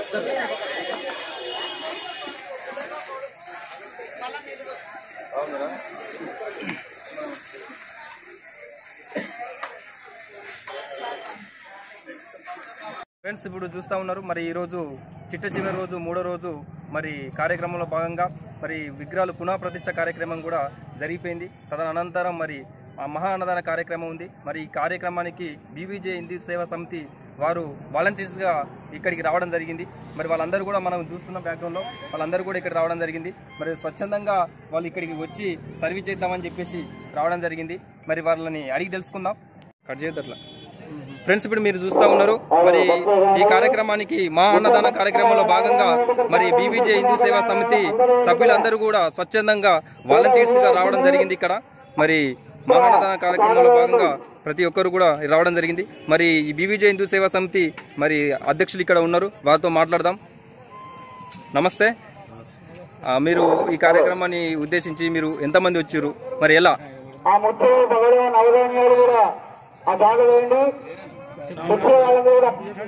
ఫ్రెండ్స్ ఇప్పుడు చూస్తూ ఉన్నారు మరి ఈ రోజు చిట్ట చివరి రోజు మూడో రోజు మరి కార్యక్రమంలో భాగంగా మరి విగ్రహాలు పునః ప్రతిష్ట కార్యక్రమం కూడా జరిగిపోయింది తదనంతరం మరి ఆ మహా అన్నదాన కార్యక్రమం ఉంది మరి ఈ కార్యక్రమానికి బీబీజే హిందీ సేవా సమితి వారు వాలంటీర్స్గా ఇక్కడికి రావడం జరిగింది మరి వాళ్ళందరూ కూడా మనం చూస్తున్న బ్యాక్గ్రౌండ్లో వాళ్ళందరూ కూడా ఇక్కడ రావడం జరిగింది మరి స్వచ్ఛందంగా వాళ్ళు ఇక్కడికి వచ్చి సర్వీస్ చేద్దామని చెప్పేసి రావడం జరిగింది మరి వాళ్ళని అడిగి తెలుసుకుందాం కట్ చేయద్దట్లా ఫ్రెండ్స్ ఇప్పుడు మీరు చూస్తూ ఉన్నారు మరి ఈ కార్యక్రమానికి మా అన్నదాన కార్యక్రమంలో భాగంగా మరి బీబీజే హిందూ సేవా సమితి సభ్యులందరూ కూడా స్వచ్ఛందంగా వాలంటీర్స్ గా రావడం జరిగింది ఇక్కడ మరి మా అన్నదాన కార్యక్రమంలో భాగంగా ప్రతి ఒక్కరు కూడా రావడం జరిగింది మరి ఈ బీబీజే హిందూ సేవా సమితి మరి అధ్యక్షులు ఇక్కడ ఉన్నారు వారితో మాట్లాడదాం నమస్తే ఆ, మీరు ఈ కార్యక్రమాన్ని ఉద్దేశించి మీరు ఎంతమంది వచ్చారు మరి ఎలా ఆ ముత్తులు పగలు నవధాన్యాలు కూడా ఆ దాని వేయండి ముత్తులు వాళ్ళని కూడా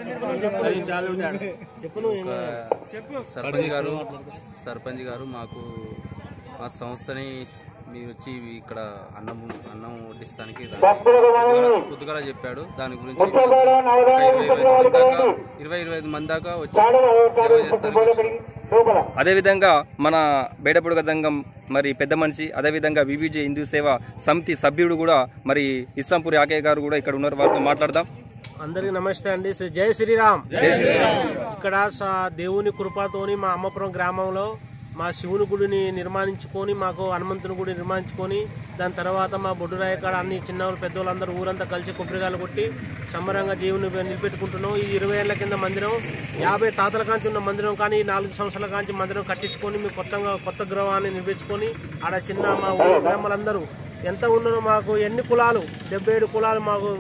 సర్పంచ్ గారు సర్పంచ్ గారు మాకు మా సంస్థని మీరు వచ్చి ఇక్కడ అన్నం అన్నం వడ్డిస్తానికి రా- పొద్దుగాల- పొద్దుగాల చెప్పాడు దాని గురించి ఒక ఇరవై ఇరవై ఐదు మంది దాకా ఇరవై ఇరవై ఐదు మంది దాకా వచ్చి సేవ చేస్తానికి వచ్చినాం. అదేవిధంగా మన బేడపుడుగ సంఘం మరి పెద్ద మనిషి అదేవిధంగా వివిజే హిందూ సేవ సమితి సభ్యుడు కూడా మరి ఇస్లాంపూరి ఆకయ్య గారు కూడా ఇక్కడ ఉన్నారు వారితో మాట్లాడదాం అందరికి నమస్తే అండి శ్రీ- జై శ్రీరామ్ ఇక్కడ స- దేవుని కృపతోని మా అమ్మపురం గ్రామంలో మా శివుని గుడిని నిర్మాణించుకొని మాకు హనుమంతుని గుడి నిర్మాణించుకొని దాని తర్వాత మా బొడ్డురాయ కాడ అన్ని చిన్నవాళ్ళు పెద్దవాళ్ళందరూ ఊరంతా కలిసి కొబ్బరికాయలు కొట్టి సంబరంగా జీవుని నిలబెట్టుకుంటున్నాం ఇది ఇరవై ఏళ్ల కింద మందిరం యాభై తాతల కాంచి ఉన్న మందిరం కానీ ఈ నాలుగు సంవత్సరాల కాంచి మందిరం కట్టించుకొని మేము కొత్తగా కొత్త గృహాన్ని నిర్మించుకొని ఆడ చిన్న మా ఊరు గ్రామాలందరూ ఎంత ఉన్నారో మాకు ఎన్ని కులాలు డెబ్బై ఏడు కులాలు మాకు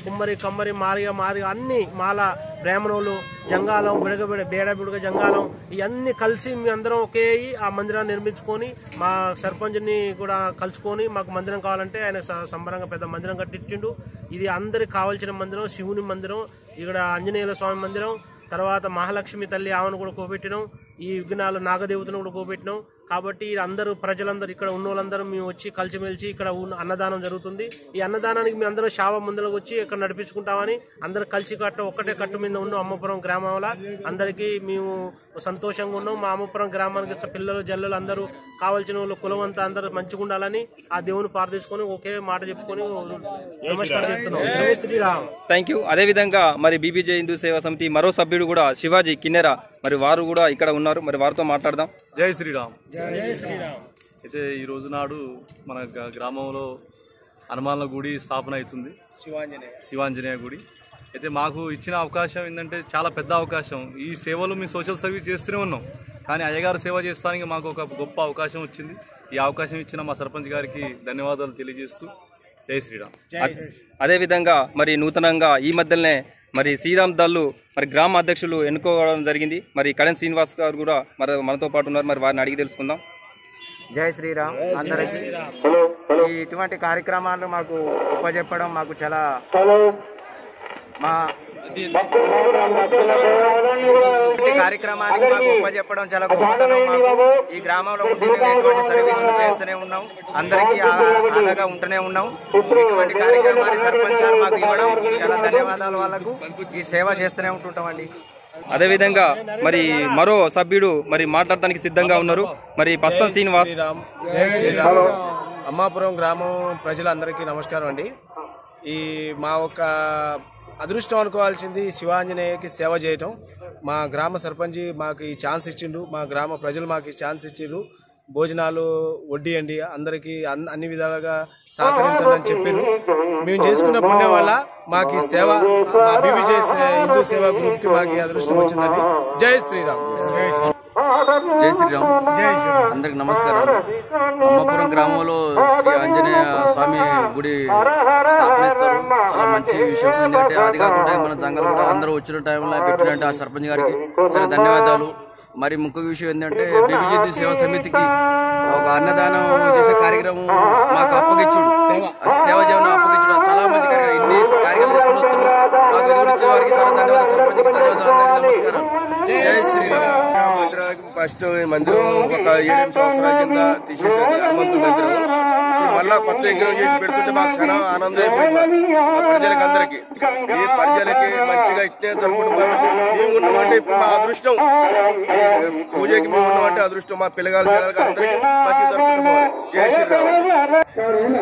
కుమ్మరి కమ్మరి మారిగ మాదిగ అన్ని మాల బ్రాహ్మణులు జంగాలం బిడగబిడ బేడబిడుగ జంగాలం ఇవన్నీ కలిసి మీ అందరం ఒకే అయ్యి ఆ మందిరాన్ని నిర్మించుకొని మా సర్పంచ్ని కూడా కలుసుకొని మాకు మందిరం కావాలంటే ఆయన స- సంబరంగా పెద్ద మందిరం కట్టించిండు ఇది అందరికి కావాల్సిన మందిరం శివుని మందిరం ఇక్కడ ఆంజనేయుల స్వామి మందిరం తర్వాత మహాలక్ష్మి తల్లి ఆమెను కూడా కోపెట్టినాం ఈ విఘ్నాలు నాగదేవతను కూడా కోపెట్టినాం కాబట్టి అందరూ ప్రజలందరూ ఇక్కడ ఉన్న వాళ్ళందరూ మేము వచ్చి కలిసిమెలిసి ఇక్కడ ఉన్న అన్నదానం జరుగుతుంది ఈ అన్నదానానికి మేము అందరూ శావ ముందరకు వచ్చి ఇక్కడ నడిపించుకుంటామని అందరూ కలిసి కట్ట ఒక్కటే కట్టు మీద ఉన్నాం అమ్మపురం గ్రామంలో అందరికీ మేము సంతోషంగా ఉన్నాం మా అమ్మపురం గ్రామానికి వచ్చే పిల్లలు జల్లలు అందరూ కావాల్సిన వాళ్ళు కులం అంతా అందరూ మంచిగా ఉండాలని ఆ దేవుని ప్రార్థించుకొని ఒకే మాట చెప్పుకొని నమస్కారం చెప్తున్నాం జై శ్రీరామ్ థ్యాంక్ యూ అదేవిధంగా మరి బీబీజే హిందూ సేవా సమితి మరో సభ్యుడు కూడా శివాజీ కిన్నెర మరి వారు కూడా ఇక్కడ ఉన్నారు మరి వారితో మాట్లాడదాం జై శ్రీరామ్ జై శ్రీరామ్ అయితే ఈ రోజు నాడు మన గ- గ్రామంలో హనుమాన్ల గుడి స్థాపన అవుతుంది శివాంజనేయ శివాంజనేయ గుడి అయితే మాకు ఇచ్చిన అవకాశం ఏంటంటే చాలా పెద్ద అవకాశం ఈ సేవలు మేము సోషల్ సర్వీస్ చేస్తూనే ఉన్నాం కానీ అయ్యగారు సేవ చేస్తానికి మాకు ఒక గొప్ప అవకాశం వచ్చింది ఈ అవకాశం ఇచ్చిన మా సర్పంచ్ గారికి ధన్యవాదాలు తెలియజేస్తూ జై శ్రీరామ్ అద్- అదేవిధంగా మరి నూతనంగా ఈ మధ్యలోనే మరి శ్రీరామ్ దల్లు మరి గ్రామ అధ్యక్షులు ఎన్నుకోవడం జరిగింది మరి కడెన్ శ్రీనివాస్ గారు కూడా మరి మనతో పాటు ఉన్నారు మరి వారిని అడిగి తెలుసుకుందాం జై శ్రీరామ్ అందరికీ ఈ ఇటువంటి కార్యక్రమాలు మాకు ఉపజెప్పడం మాకు చాలా మా ఇటువంటి కార్యక్రమానికి మాకు ఉపజెప్పడం చాలా గొప్పతనం మాకు ఈ గ్రామంలో ఉండి మేము ఇటువంటి సర్వీసులు చేస్తూనే ఉన్నాం అందరికీ ఆ- అండగా ఉంటూనే ఉన్నాం ఇటువంటి కార్యక్రమాన్ని సర్పంచ్ సార్ మాకు ఇవ్వడం చాలా ధన్యవాదాలు వాళ్ళకు ఈ సేవ చేస్తూనే ఉంటుంటామండి అదేవిధంగా మరి మరో సభ్యుడు మరి మాట్లాడటానికి సిద్ధంగా ఉన్నారు మరి పస్తం శ్రీనివాస్ జై శ్రీరామ్ అమ్మాపురం గ్రామం ప్రజలందరికీ నమస్కారం అండి ఈ మా ఒక అదృష్టం అనుకోవాల్సింది శివాంజనేయకి సేవ చేయటం మా గ్రామ సర్పంచి మాకు ఈ ఛాన్స్ ఇచ్చిండు మా గ్రామ ప్రజలు మాకు ఈ ఛాన్స్ ఇచ్చిండ్రు భోజనాలు వడ్డీయండి అందరికీ అన్- అన్ని విధాలుగా సహకరించండి అని చెప్పారు మేము చేసుకున్న పుణ్యం వల్ల మాకు ఈ సేవ మా బీబీజే హిందూ సేవా గ్రూప్ కి మాకు ఈ అదృష్టం వచ్చిందండి జై శ్రీరామ్ జై శ్రీరామ్ అందరికి నమస్కారం అమ్మపురం గ్రామంలో శ్రీ ఆంజనేయ స్వామి గుడి స్థాపనిస్తారు చాలా మంచి విషయం ఎందుకంటే అది కాకుండా మన జంగల్ కూడా అందరూ వచ్చిన టైంలో పెట్టినట్టు ఆ సర్పంచ్ గారికి చాలా ధన్యవాదాలు మరి ముఖ్య విషయం ఏంటంటే బీబీజీ సేవా సమితికి ఒక అన్నదానం చేసే కార్యక్రమం మాకు అప్పగించుడు ఆ సేవ జీవనం అప్పగించుడు అది చాలా మంచి కార్యక్రమం ఇన్ని కార్యక్రమాలు చేసుకుని వస్తున్నారు మాకు ఎదుగుడిచ్చిన వారికి చాలా ధన్యవాదాలు సర్పంచ్కి ధన్యవాదాలు అందరికీ నమస్కారం జై శ్రీరామ్ మందిరానికి ఫస్ట్ ఈ మందిరం ఒక ఏడెనిమిది సంవత్సరాల కింద తీసేసింది హనుమంతుడి మందిరం ఇప్పుడు మళ్ళా కొత్త విగ్రహం చేసి పెడుతుంటే మాకు చాలా ఆనందం అయిపోయింది మా ప్రజలకి అందరికి ఈ ప్రజలకి మంచిగా ఇట్టే జరుపుకుంటూ పోవాలంటే మేము ఉన్నామంటే ఇప్పుడు మా అదృష్టం ఈ పూజకి మేము ఉన్నామంటే అదృష్టం మా పిల్లగాళ్ళ పిల్లలకి అందరికి మంచిగా జరుపుకుంటూ పోవాలి జై శ్రీరామ్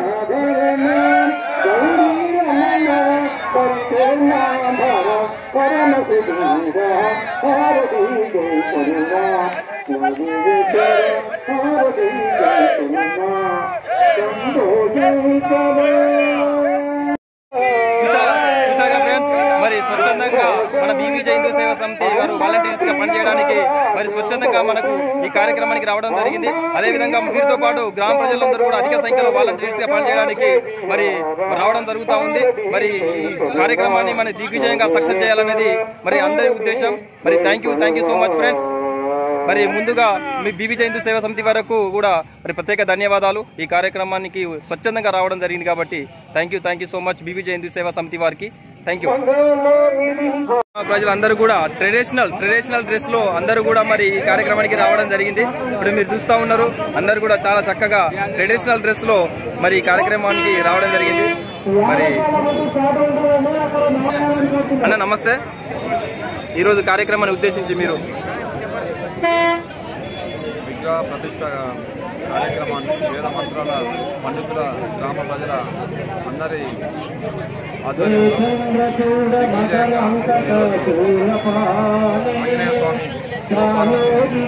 చూసారా చూసారా ఫ్రెండ్స్ మరి స్వచ్ఛందంగా మన బీబీజే హిందూ సేవా సమితి వారు వాలంటీర్స్ గా పనిచేయడానికి మరి స్వచ్ఛందంగా మనకు ఈ కార్యక్రమానికి రావడం జరిగింది అదే విధంగా వీరితో పాటు గ్రామ ప్రజలందరూ కూడా అధిక సంఖ్యలో వాలంటీర్స్ గా పనిచేయడానికి మరి రావడం జరుగుతూ ఉంది మరి ఈ కార్యక్రమాన్ని మన దిగ్విజయంగా సక్సెస్ చేయాలనేది మరి అందరి ఉద్దేశం మరి thank you thank you so much friends మరి ముందుగా మీ బీబీజే హిందూ సేవా సమితి వరకు కూడా మరి ప్రత్యేక ధన్యవాదాలు ఈ కార్యక్రమానికి స్వచ్ఛందంగా రావడం జరిగింది కాబట్టి thank you thank you so much BBJ Hindu Seva Samiti వారికి థ్యాంక్ యూ ప్రజలందరూ కూడా ట్రెడిషనల్ ట్రెడిషనల్ డ్రెస్ లో అందరూ కూడా మరి ఈ కార్యక్రమానికి రావడం జరిగింది ఇప్పుడు మీరు చూస్తా ఉన్నారు అందరూ కూడా చాలా చక్కగా ట్రెడిషనల్ డ్రెస్ లో మరి ఈ కార్యక్రమానికి రావడం జరిగింది మరి అన్న నమస్తే ఈరోజు కార్యక్రమాన్ని ఉద్దేశించి మీరు విగ్రహ ప్రతిష్ట కార్యక్రమాన్ని వేద మంత్రాల పండితుల గ్రామ ప్రజల అందరి ఆధ్వర్యంలో దిగ్విజయంగా ఆంజనేయ స్వామి శివపార్వతి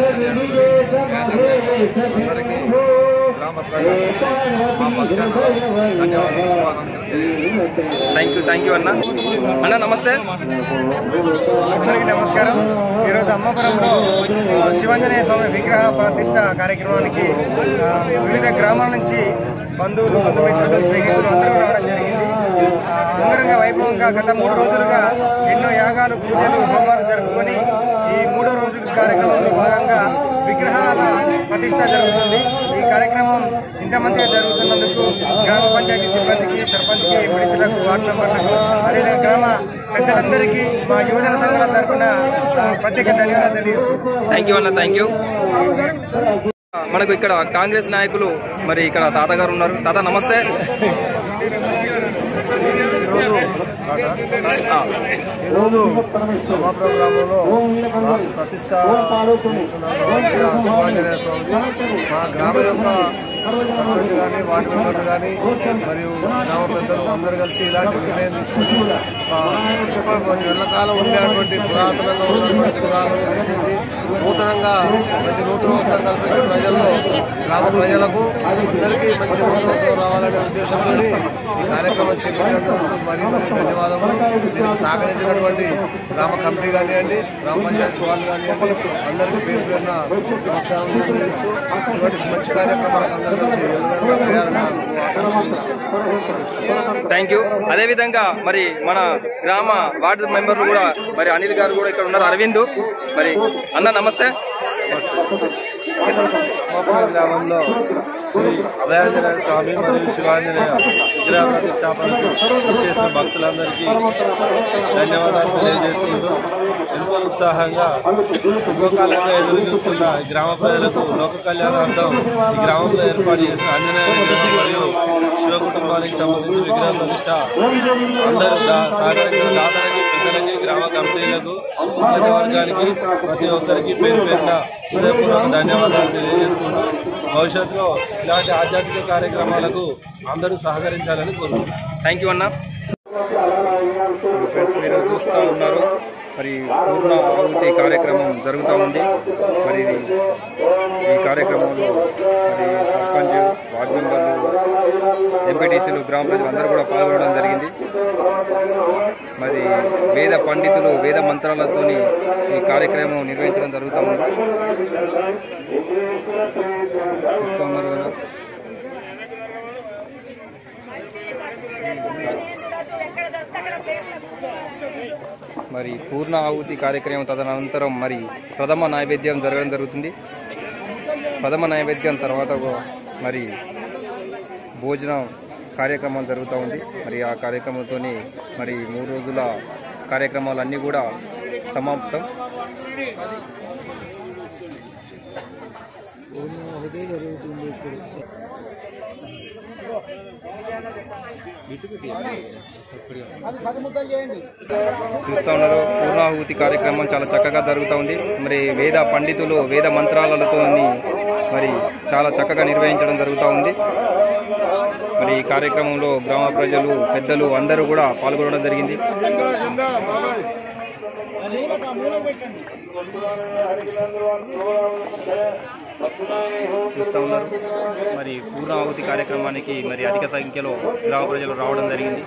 అందరికీ గ్రామ ప్రజలకు మా పక్షాన ధన్యవాదాలు శుభాకాంక్షలు థ్యాంక్ యూ థ్యాంక్ యూ అన్న అన్న నమస్తే అందరికీ నమస్కారం ఈరోజు అమ్మపురంలో ఆ, శివాంజనేయ స్వామి విగ్రహ ప్రతిష్ట కార్యక్రమానికి ఆ, వివిధ గ్రామాల నుంచి బంధువులు బంధుమిత్రులు స్నేహితులు అందరూ రావడం జరిగింది ఆ, అంగరంగ వైభవంగా గత మూడు రోజులుగా ఎన్నో యాగాలు పూజలు హోమాలు జరుపుకొని ఈ మూడో రోజు కార్యక్రమంలో భాగంగా విగ్రహాల ప్రతిష్ట జరుగుతుంది ఈ కార్యక్రమం ఇంత మంచిగా జరుగుతున్నందుకు గ్రామ పంచాయతీ సిబ్బందికి సర్పంచ్కి మిడిసిలకు వార్డు మెంబర్లకు అదేవిధంగా గ్రామ పెద్దలందరికీ మా యువజన సంఘాల తరఫున ఆ, ప్రత్యేక ధన్యవాదాలు తెలియజేస్తున్నాను థ్యాంక్ యూ అన్న థ్యాంక్ యూ మనకు ఇక్కడ కాంగ్రెస్ నాయకులు మరి ఇక్కడ తాతగారు ఉన్నారు తాత నమస్తే ఆ, ఈరోజు సమాపురం గ్రామంలో రాష్ట్ర ప్రతిష్ట శివాంజనేయ స్వామిది మా గ్రామం యొక్క సర్పంచ్ కానీ వార్డు మెంబర్లు కానీ మరియు గ్రామ పెద్దలు అందరూ కలిసి ఇలాంటి నిర్ణయం తీసుకుని ఆ, ఇప్పుడు కొంచెం ఎల్లకాలం ఉండేటువంటి పురాతనంగా ఉన్నటువంటి విగ్రహాలను తీసేసి నూతనంగా మంచి నూతనోత్సవం కల్పించి ప్రజల్లో గ్రామ ప్రజలకు అందరికీ మంచి నూతనోత్సవం రావాలనే ఉద్దేశంతో ఈ కార్యక్రమం చేపట్టినందుకు మరీ మరీ ధన్యవాదములు దీనికి సహకరించినటువంటి గ్రామ కమిటీ కానివ్వండి గ్రామ పంచాయతీ వాళ్ళు కానివ్వండి అందరికీ పేరు పేరున నమస్కారం తెలియజేస్తూ ఇటువంటి మంచి కార్యక్రమాలకు అందరూ కలిసి ఎల్లవేళలా చేయాలని ఆకాంక్షిస్తున్నాను. థ్యాంక్ యూ అదే విధంగా మరి మన గ్రామ వార్డు మెంబర్లు కూడా మరి అనిల్ గారు కూడా ఇక్కడ ఉన్నారు అరవింద్ మరి అన్న నమస్తే మోపూర్ గ్రామంలో శ్రీ అభయాంజనేయ స్వామి మరియు శివాంజనేయ విగ్రహ ప్రతిష్టాపనకు చేసిన భక్తులందరికీ ధన్యవాదాలు తెలియజేస్తూ ఎంతో ఉత్సాహంగా శుభకాలంగా ఎదురు చూస్తున్న ఈ గ్రామ ప్రజలకు లోక కళ్యాణార్థం ఈ గ్రామంలో ఏర్పాటు చేసిన ఆంజనేయ విగ్రహం మరియు శివ కుటుంబానికి సంబంధించిన విగ్రహ ప్రతిష్ట అందరూ దా- సహకరించిన దాతలకి పెద్దలకి గ్రామ కమిటీలకు పాలక వర్గానికి ప్రతి ఒక్కరికి పేరు పేరున హృదయపూర్వక ధన్యవాదాలు తెలియజేసుకుంటూ భవిష్యత్తులో ఇలాంటి ఆధ్యాత్మిక కార్యక్రమాలకు అందరూ సహకరించాలని కోరుకుంటున్నాను థ్యాంక్ యూ అన్న ఫ్రెండ్స్ మీరు చూస్తూ ఉన్నారు మరి పూర్ణ ఆహుతి కార్యక్రమం జరుగుతూ ఉంది మరి ఇది ఈ కార్యక్రమంలో మరి సర్పంచ్ వార్డు మెంబర్లు ఎంపీటీసీలు గ్రామ ప్రజలు అందరూ కూడా పాల్గొనడం జరిగింది మరి వేద పండితులు వేద మంత్రాలతోని ఈ కార్యక్రమం నిర్వహించడం జరుగుతూ ఉంది చూస్తూ ఉన్నారు కదా మరి పూర్ణ ఆహుతి కార్యక్రమం తదనంతరం మరి ప్రథమ నైవేద్యం జరగడం జరుగుతుంది ప్రథమ నైవేద్యం తర్వాత ఒక- మరి భోజనం కార్యక్రమం జరుగుతూ ఉంది మరి ఆ కార్యక్రమంతో మరి మూడు రోజుల కార్యక్రమాలన్నీ కూడా సమాప్తం అది పది ముద్దలు చేయండి చూస్తూ ఉన్నారు పూర్ణాహుతి కార్యక్రమం చాలా చక్కగా జరుగుతూ ఉంది మరి వేద పండితులు వేద మంత్రాలతో మరి చాలా చక్కగా నిర్వహించడం జరుగుతూ ఉంది మరి ఈ కార్యక్రమంలో గ్రామ ప్రజలు పెద్దలు అందరూ కూడా పాల్గొనడం జరిగింది చూస్తూ ఉన్నారు మరి పూర్ణాహుతి కార్యక్రమానికి మరి అధిక సంఖ్యలో గ్రామ ప్రజలు రావడం జరిగింది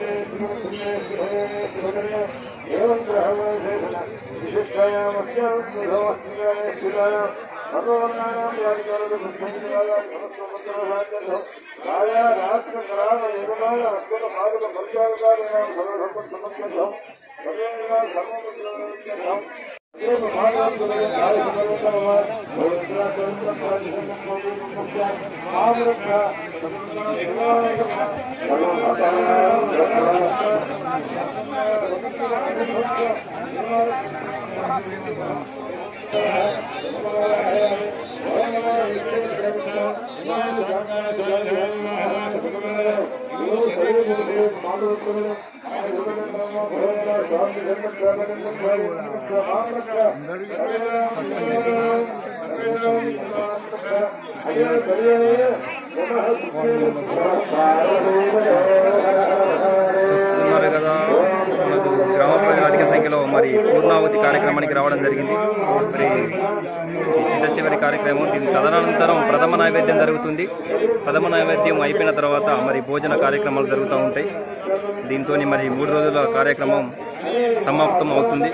చూస్తున్నారు కదా మనకు గ్రామ ప్రజలు అధిక సంఖ్యలో మరి పూర్ణావతి కార్యక్రమానికి రావడం జరిగింది మరి ఈ చిట్ట చివరి కార్యక్రమం దీని తదనంతరం ప్రథమ నైవేద్యం జరుగుతుంది ప్రథమ నైవేద్యం అయిపోయిన తర్వాత మరి భోజన కార్యక్రమాలు జరుగుతూ ఉంటాయి దీంతో మరి మూడు రోజుల కార్యక్రమం సమాప్తం అవుతుంది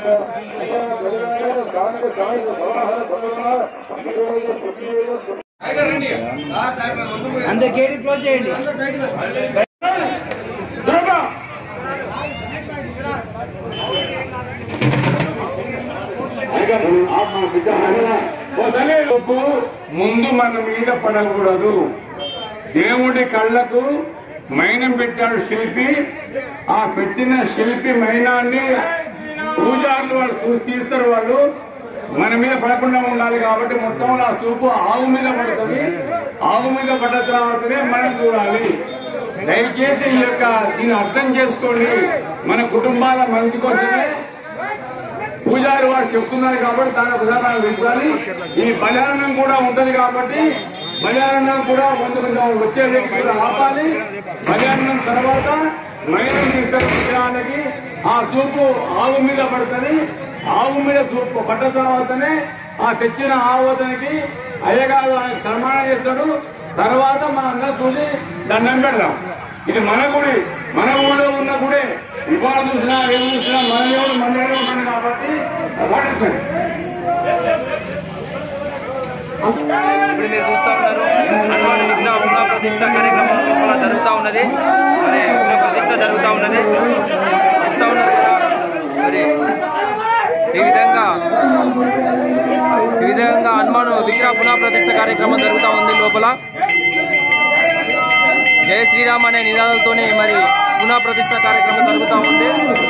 అందరు గేట్ క్లోజ్ చేయండి వదలేలోపు ముందు మన మీద పడకూడదు దేవుడి కళ్ళకు మైనం పెట్టాడు శిల్పి ఆ పెట్టిన శిల్పి మైనాన్ని పూజారులు వాళ్ళు చూ- తీస్తారు వాళ్ళు మన మీద పడకుండా ఉండాలి కాబట్టి మొత్తం ఆ చూపు ఆవు మీద పడుతుంది ఆవు మీద పడ్డ తర్వాతనే మనం చూడాలి దయచేసి ఈ యొక్క దీన్ని అర్థం చేసుకోండి మన కుటుంబాల మంచి కోసమే పూజారి వారు చెప్తున్నారు కాబట్టి దాని ఉదాహరణ తెలుసాలి ఈ బలిహారణం కూడా ఉంటది కాబట్టి బలిహారణం కూడా కొంచెం కొంచెం వచ్చే వ్యక్తి కూడా ఆపాలి బలిహారణం తర్వాత మైనం తీస్తారు విగ్రహానికి ఆ చూపు ఆవు మీద పడుతుంది ఆవు మీద చూపు పడ్డ తర్వాతనే ఆ తెచ్చిన ఆవు అతనికి అయ్యగారు ఆయనకు సన్మానం చేస్తాడు తర్వాత మా అందరూ చూసి దండం పెడదాం ఇది మన గుడి మన ఊళ్ళో ఉన్న గుడే ఇవాళ చూసినా ఏం చూసినా మన దేవుడు మన దేవుడు ఉన్నాడు కాబట్టి పాటించండి ఇప్పుడు మీరు చూస్తా ఉన్నారు హనుమాన్ విగ్రహ పునః ప్రతిష్ట కార్యక్రమం లోపల జరుగుతూ ఉన్నది మరి పునః ప్రతిష్ట జరుగుతూ ఉన్నది చూస్తా ఉన్నారు కదా మరి ఈ విధంగా ఈ విధంగా హనుమాన్ విగ్రహ పునః ప్రతిష్ట కార్యక్రమం జరుగుతూ ఉంది లోపల జయ శ్రీరామ్ అనే నినాదాలతోనే మరి పునః ప్రతిష్ట కార్యక్రమం జరుగుతూ ఉంది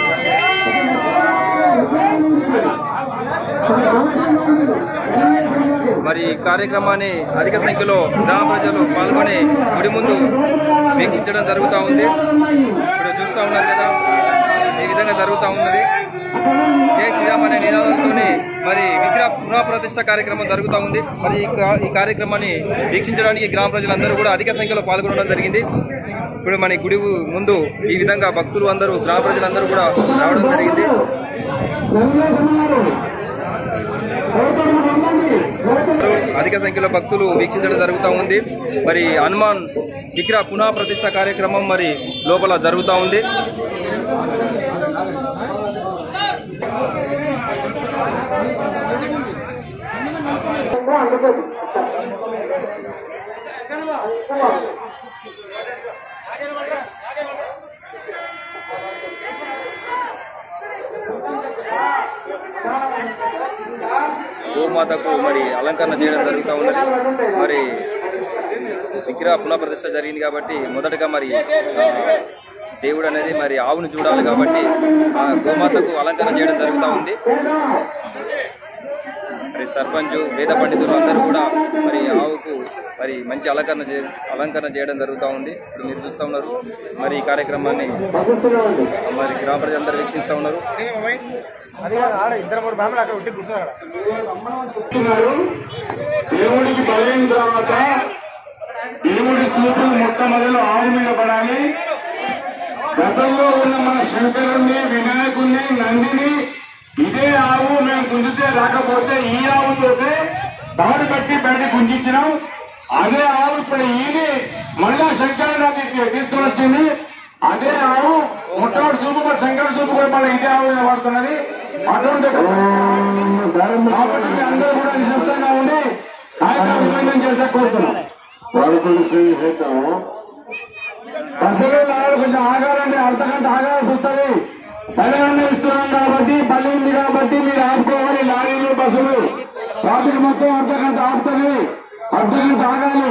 మరి ఈ కార్యక్రమాన్ని అధిక సంఖ్యలో గ్రామ ప్రజలు పాల్గొని గుడి ముందు వీక్షించడం జరుగుతూ ఉంది ఇప్పుడు చూస్తూ ఉన్నారు కదా ఈ విధంగా జరుగుతూ ఉన్నది జై శ్రీరామ్ అనే నినాదంతోనే మరి విగ్రహ పునః ప్రతిష్ట కార్యక్రమం జరుగుతూ ఉంది మరి ఈ కా- ఈ కార్యక్రమాన్ని వీక్షించడానికి గ్రామ ప్రజలందరూ కూడా అధిక సంఖ్యలో పాల్గొనడం జరిగింది ఇప్పుడు మన గుడి ముందు ఈ విధంగా భక్తులు అందరూ గ్రామ ప్రజలందరూ కూడా రావడం జరిగింది అధిక సంఖ్యలో భక్తులు వీక్షించడం జరుగుతూ ఉంది మరి హనుమాన్ విగ్రహ పునః ప్రతిష్ట కార్యక్రమం మరి లోపల జరుగుతూ ఉంది గోమాతకు మరి అలంకరణ చేయడం జరుగుతూ ఉన్నది మరి విగ్రహ పునఃప్రతిష్ఠ జరిగింది కాబట్టి మొదటగా మరి ఆ, దేవుడు అనేది మరి ఆవును చూడాలి కాబట్టి ఆ గోమాతకు అలంకరణ చేయడం జరుగుతూ ఉంది మరి సర్పంచ్ వేద పండితులు అందరూ కూడా మరి ఆవుకు మరి మంచి అలంకరణ చే అలంకరణ చేయడం జరుగుతూ ఉంది ఇప్పుడు మీరు చూస్తూ ఉన్నారు మరి ఈ కార్యక్రమాన్ని మరి గ్రామ ప్రజలందరూ వీక్షిస్తూ ఉన్నారు అది కాదు, ఆడ ఇద్దరు మూడు బ్రాహ్మణులు అక్కడ ఉంటే కూర్చున్నారు చెప్తున్నారు దేవుడికి బలైన తర్వాత దేవుడి చూపు మొట్టమొదలు ఆవు మీద పడాలి గతంలో ఉన్న మన శంకరుణ్ణి వినాయకుణ్ణి నందిని ఇదే ఆవు మేము గుంజితే రాకపోతే ఈ ఆవుతోటే దాడి కట్టి బయట గుంజించినాం అదే ఆవు ఇప్పుడు ఈని మళ్ళా శంకరుడు తీసుకొని వచ్చింది అదే ఆవు మొట్టమొదటి చూపు మరి శంకరుడు చూపు కూడా మళ్ళీ ఇదే ఆవు మీద పడుతున్నది అటువంటి కాబట్టి మీ అందరూ కూడా నిశ్శబ్దంగా ఉండి కార్యక్రమం విజయవంతం చేస్తే కోరుతున్నాం వాడుకొని శ్రేణి చేద్దాము బస్సులో లాగాలి కొంచెం ఆగాలండి అర్ధగంట ఆగాల్సి వస్తుంది పల్లెలను ఇస్తున్నాం కాబట్టి పల్లె ఉంది కాబట్టి మీరు ఆపుకోవాలి లారీలు బస్సులు ట్రాఫిక్ మొత్తం అర్ధగంట ఆపుతుంది అర్ధగంట ఆగాలి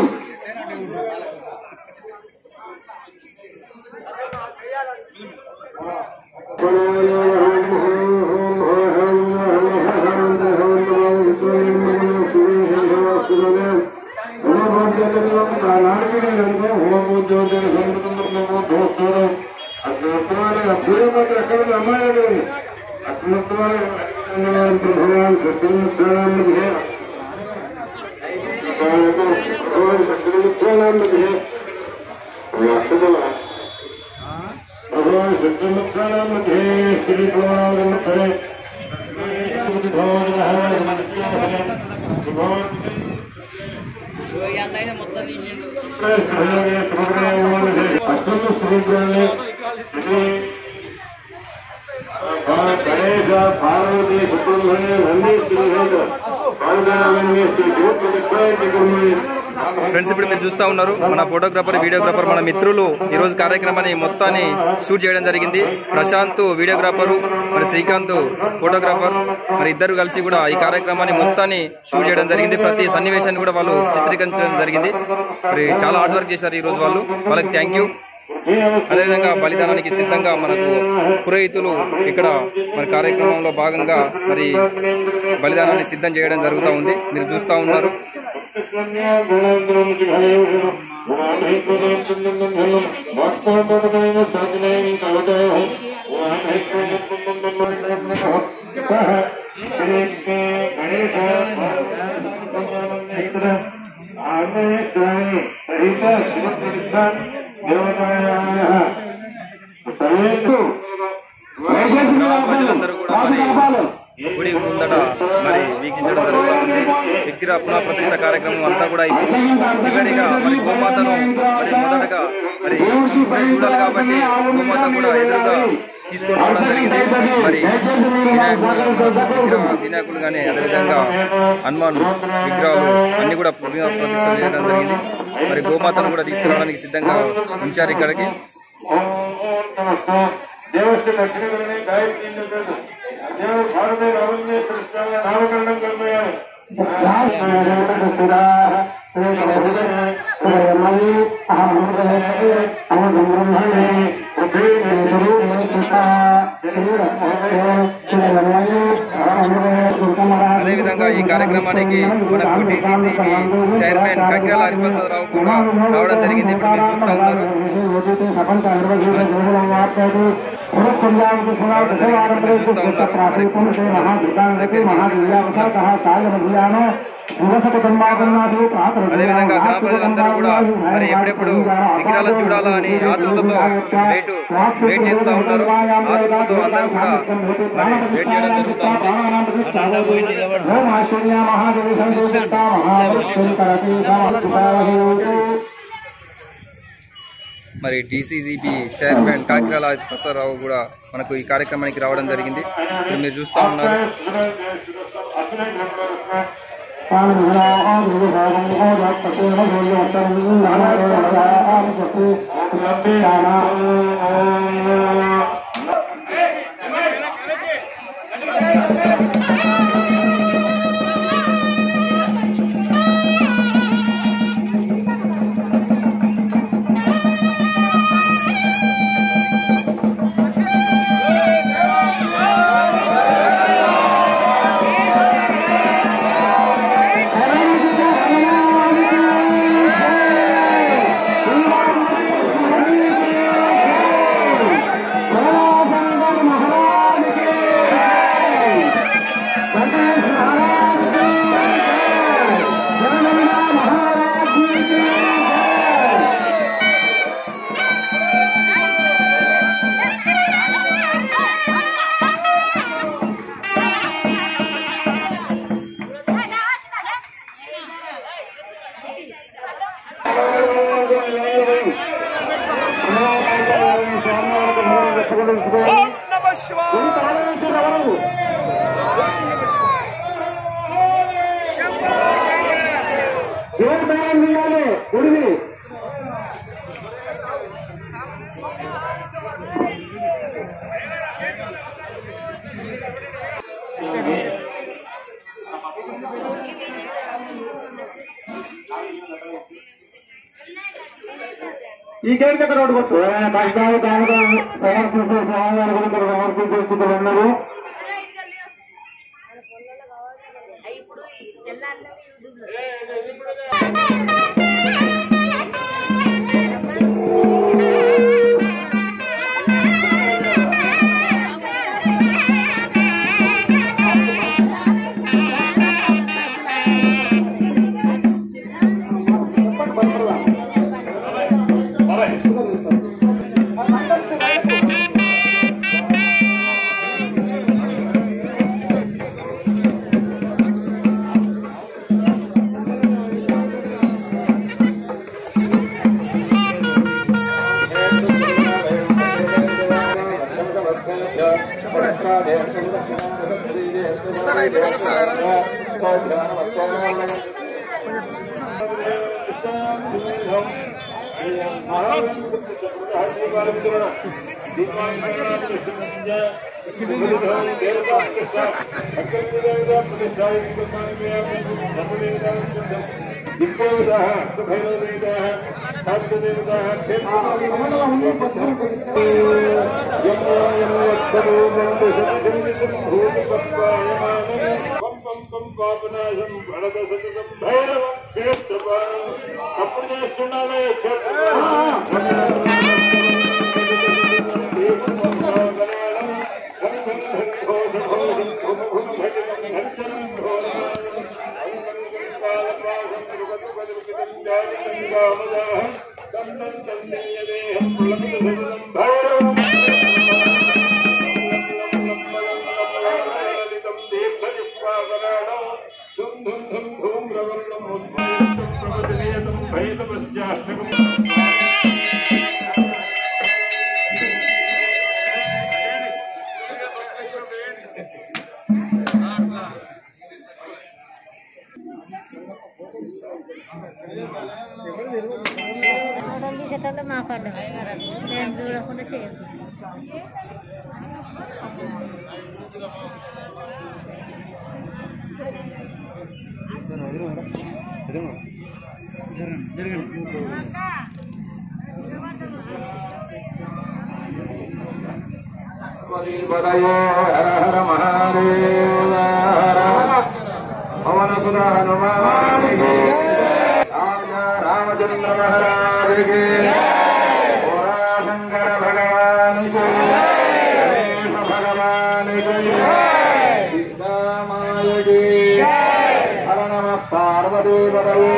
అష్టము శ్రీగ్రాన్ని గణేశ పార్వతి సుబ్రహ్మణ్య నంది శ్రీ పాల్గొనవన్నీ శ్రీ శివ ప్రతిష్టాయి ఫ్రెండ్స్ ఇప్పుడు మీరు చూస్తా ఉన్నారు మన ఫోటోగ్రాఫర్ వీడియోగ్రాఫర్ మన మిత్రులు ఈ రోజు కార్యక్రమాన్ని మొత్తాన్ని షూట్ చేయడం జరిగింది ప్రశాంత్ వీడియోగ్రాఫర్ మరి శ్రీకాంత్ ఫోటోగ్రాఫర్ మరి ఇద్దరు కలిసి కూడా ఈ కార్యక్రమాన్ని మొత్తాన్ని షూట్ చేయడం జరిగింది ప్రతి సన్నివేశాన్ని కూడా వాళ్ళు చిత్రీకరించడం జరిగింది మరి చాలా హార్డ్ వర్క్ చేశారు ఈ రోజు వాళ్ళు వాళ్ళకి థ్యాంక్ యూ అదేవిధంగా బలిదానానికి సిద్ధంగా మనకు పురోహితులు ఇక్కడ మరి కార్యక్రమంలో భాగంగా మరి బలిదానాన్ని సిద్ధం చేయడం జరుగుతూ ఉంది మీరు చూస్తూ ఉన్నారు ప్రజలందరూ కూడా మరి గుడి ముందట మరి వీక్షించడం జరుగుతూ ఉంది విగ్రహ పునః ప్రతిష్ట కార్యక్రమం అంతా కూడా అయిపోయింది చివరిగా మరి గోమాతను మరి మొదటగా మరి గుడి చూడాలి కాబట్టి గోమాత కూడా ఎదురుగా తీసుకొని రావడం జరిగింది మరి వినాయకుడు విగ్రహ వినాయకుడు కానీ అదేవిధంగా హనుమాన్ విగ్రహాలు అన్ని కూడా పునః ప్రతిష్ట చేయడం జరిగింది మరి గోమాతను కూడా తీసుకురావడానికి సిద్ధంగా ఉంచారు ఇక్కడికి देवस्य दक्षिणकरणे गायत्री देव भारते रावण्ये सृष्टाय नामकरणं कर्मयामि అదేవిధంగా ఈ కార్యక్రమానికి మనకు డిసిసిబి చైర్మన్ కగ్రాల హరిప్రసాదరావు కూడా రావడం జరిగింది ఇప్పుడు మీరు చూస్తూ ఉన్నారు అదేవిధంగా గ్రామ ప్రజలందరూ కూడా మరి ఎప్పుడెప్పుడు విగ్రహాలను చూడాలా అని ఆతృతతో వెయిట్ వెయిట్ చేస్తూ ఉంటారు ఆతృతతో అందరూ కూడా మరి వెయిట్ చేయడం జరుగుతూ మరి డిసిసిబి చైర్మన్ కాకిరాల ప్రసాదరావు కూడా మనకు ఈ కార్యక్రమానికి రావడం జరిగింది ఇప్పుడు మీరు చూస్తూ ఉన్నారు ఈ గేట్ దగ్గర రోడ్డు కొట్టు కష్టాలు కానుక సమర్పిస్తూ స్వామివారి గురించి సమర్పించే స్థితిలో ఉన్నారు అప్పుడు చేస్తున్నావే ఫోటోలు తీసేటప్పుడు మాకు అడ్డం నేను చూడకుండా చేయదు పదయో హర హర మహాదేవ హర పవన సుధ హనుమానికి రామచంద్ర మహారాజుకి శంకర భగవానికి గణేశ భగవానికి సీతామాయకి హర నమ పార్వతీ పదయో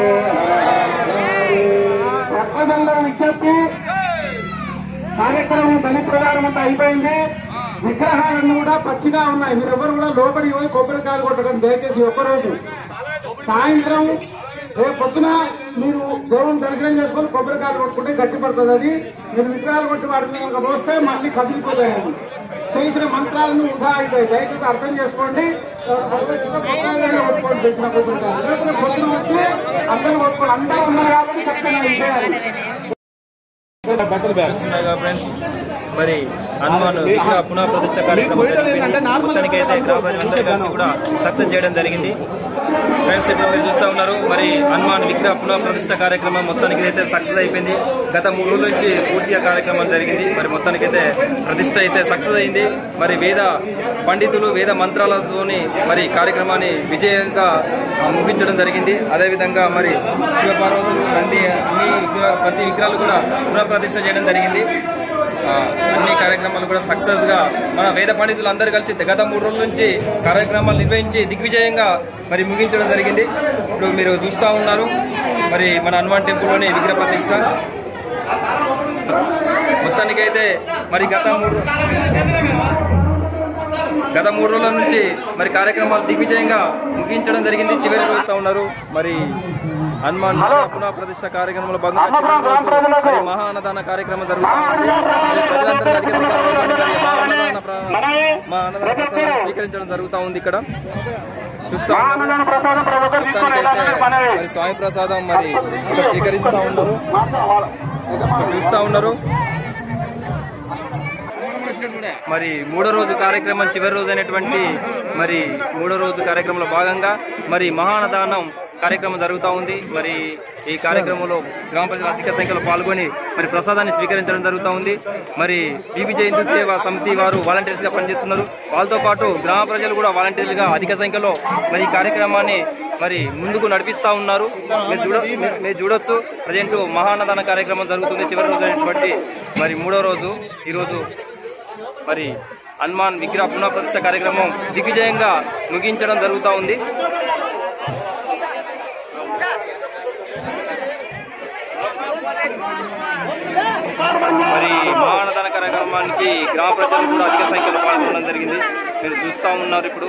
ప్రజలందరూ విజ్ఞప్తి కార్యక్రమం బలి ప్రదానం అంతా అయిపోయింది విగ్రహాలన్నీ కూడా పచ్చిగా ఉన్నాయి మీరు ఎవరు కూడా లోపలికి పోయి కొబ్బరికాయలు కొట్టడం దయచేసి ఒక్కరోజు సాయంత్రం రేపు పొద్దున మీరు దేవుని దర్శనం చేసుకొని కొబ్బరికాయలు కొట్టుకుంటే గట్టి పడుతుంది అది మీరు విగ్రహాలు కొట్టి వాటి మీద కనుక పోస్తే మళ్ళీ కదిలిపోతాయి అవి. చేసిన మంత్రాలను వృధా అవుతాయి దయచేసి అర్థం చేసుకోండి కొబ్బరికాయలు కొట్టుకోండి పెట్టిన కొబ్బరికాయలు లేకపోతే పొద్దున వచ్చి అందరూ కొట్టుకోండి అందరూ ఉన్నారు కాబట్టి ఖచ్చితంగా విషయాలు చూస్తున్నారుగా ఫ్రెండ్స్ మరి హనుమాన్ విగ్రహ పునః ప్రతిష్ట కార్యక్రమం జరిగింది. మొత్తానికి అయితే గ్రామ ప్రజలందరూ కలిసి కూడా సక్సెస్ చేయడం జరిగింది ఫ్రెండ్స్ ఇప్పుడు మీరు చూస్తూ ఉన్నారు మరి హనుమాన్ విగ్రహ పునః ప్రతిష్ట కార్యక్రమం మొత్తానికి అయితే సక్సెస్ అయిపోయింది గత మూడు రోజుల నుంచి పూర్తిగా కార్యక్రమం జరిగింది మరి మొత్తానికి అయితే ప్రతిష్ట అయితే సక్సెస్ అయింది మరి వేద పండితులు వేద మంత్రాలతోని మరి కార్యక్రమాన్ని విజయంగా ఆ, ముగించడం జరిగింది అదేవిధంగా మరి శివపార్వతులు నంది అన్ని విగ్రహ ప్రతి విగ్రహాలు కూడా పునఃప్రతిష్ఠ చేయడం జరిగింది ఆ, అన్ని కార్యక్రమాలు కూడా సక్సెస్ గా మన వేద పండితులు అందరూ కలిసి గత మూడు రోజుల నుంచి కార్యక్రమాలు నిర్వహించి దిగ్విజయంగా మరి ముగించడం జరిగింది ఇప్పుడు మీరు చూస్తూ ఉన్నారు మరి మన హనుమాన్ టెంపుల్లోని విగ్రహ ప్రతిష్ట మొత్తానికైతే మరి గత మూడు గత మూడు రోజుల నుంచి మరి కార్యక్రమాలు దిగ్విజయంగా ముగించడం జరిగింది చివరి రోజుతా ఉన్నారు మరి హనుమాన్ పునః ప్రతిష్ట కార్యక్రమంలో భాగంగా చివరి రోజు మరి మహా అన్నదాన కార్యక్రమం జరుగుతుంది మరి ప్రజలందరూ అధిక సంఖ్యలో పాల్గొని మరి మహా అన్నదాన ప్ర- మహా అన్నదాన ప్రసాదాన్ని స్వీకరించడం జరుగుతూ ఉంది ఇక్కడ చూస్తా ఉన్నారు. మొత్తానికైతే మరి స్వామి ప్రసాదం మరి ఇక్కడ స్వీకరిస్తూ ఉన్నారు చూస్తా ఉన్నారు మరి మూడో రోజు కార్యక్రమం చివరి రోజు అయినటువంటి మరి మూడో రోజు కార్యక్రమంలో భాగంగా మరి మహానదానం కార్యక్రమం జరుగుతూ ఉంది మరి ఈ కార్యక్రమంలో గ్రామ ప్రజలు అధిక సంఖ్యలో పాల్గొని మరి ప్రసాదాన్ని స్వీకరించడం జరుగుతూ ఉంది మరి బీబీజే హిందూ సేవా సమితి వారు వాలంటీర్స్ గా పనిచేస్తున్నారు వాళ్ళతో పాటు గ్రామ ప్రజలు కూడా వాలంటీర్లుగా అధిక సంఖ్యలో మరి ఈ కార్యక్రమాన్ని మరి ముందుకు నడిపిస్తా ఉన్నారు మీరు చూడ మీరు- మీరు చూడొచ్చు ప్రజెంట్ మహానదాన కార్యక్రమం జరుగుతుంది చివరి రోజు అయినటువంటి మరి మూడో రోజు ఈరోజు మరి హనుమాన్ విగ్రహ పునఃప్రతిష్ఠ కార్యక్రమం దిగ్విజయంగా ముగించడం జరుగుతూ ఉంది మరి మహానదాన కార్యక్రమానికి గ్రామ ప్రజలు కూడా అధిక సంఖ్యలో పాల్గొనడం జరిగింది మీరు చూస్తూ ఉన్నారు ఇప్పుడు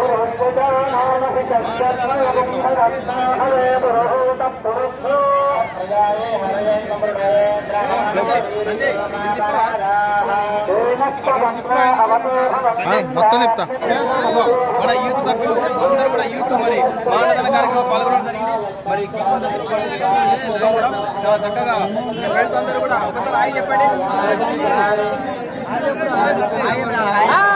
హరే మొత్తం చెప్తా మన యూత్ సభ్యులు అందరూ కూడా యూత్ మరి మానదన కార్యక్రమం పాల్గొనడం జరిగింది మరి యూత్ కూడా చాలా చక్కగా ఫ్రెండ్స్ అందరూ కూడా ఒకసారి హాయ్ చెప్పండి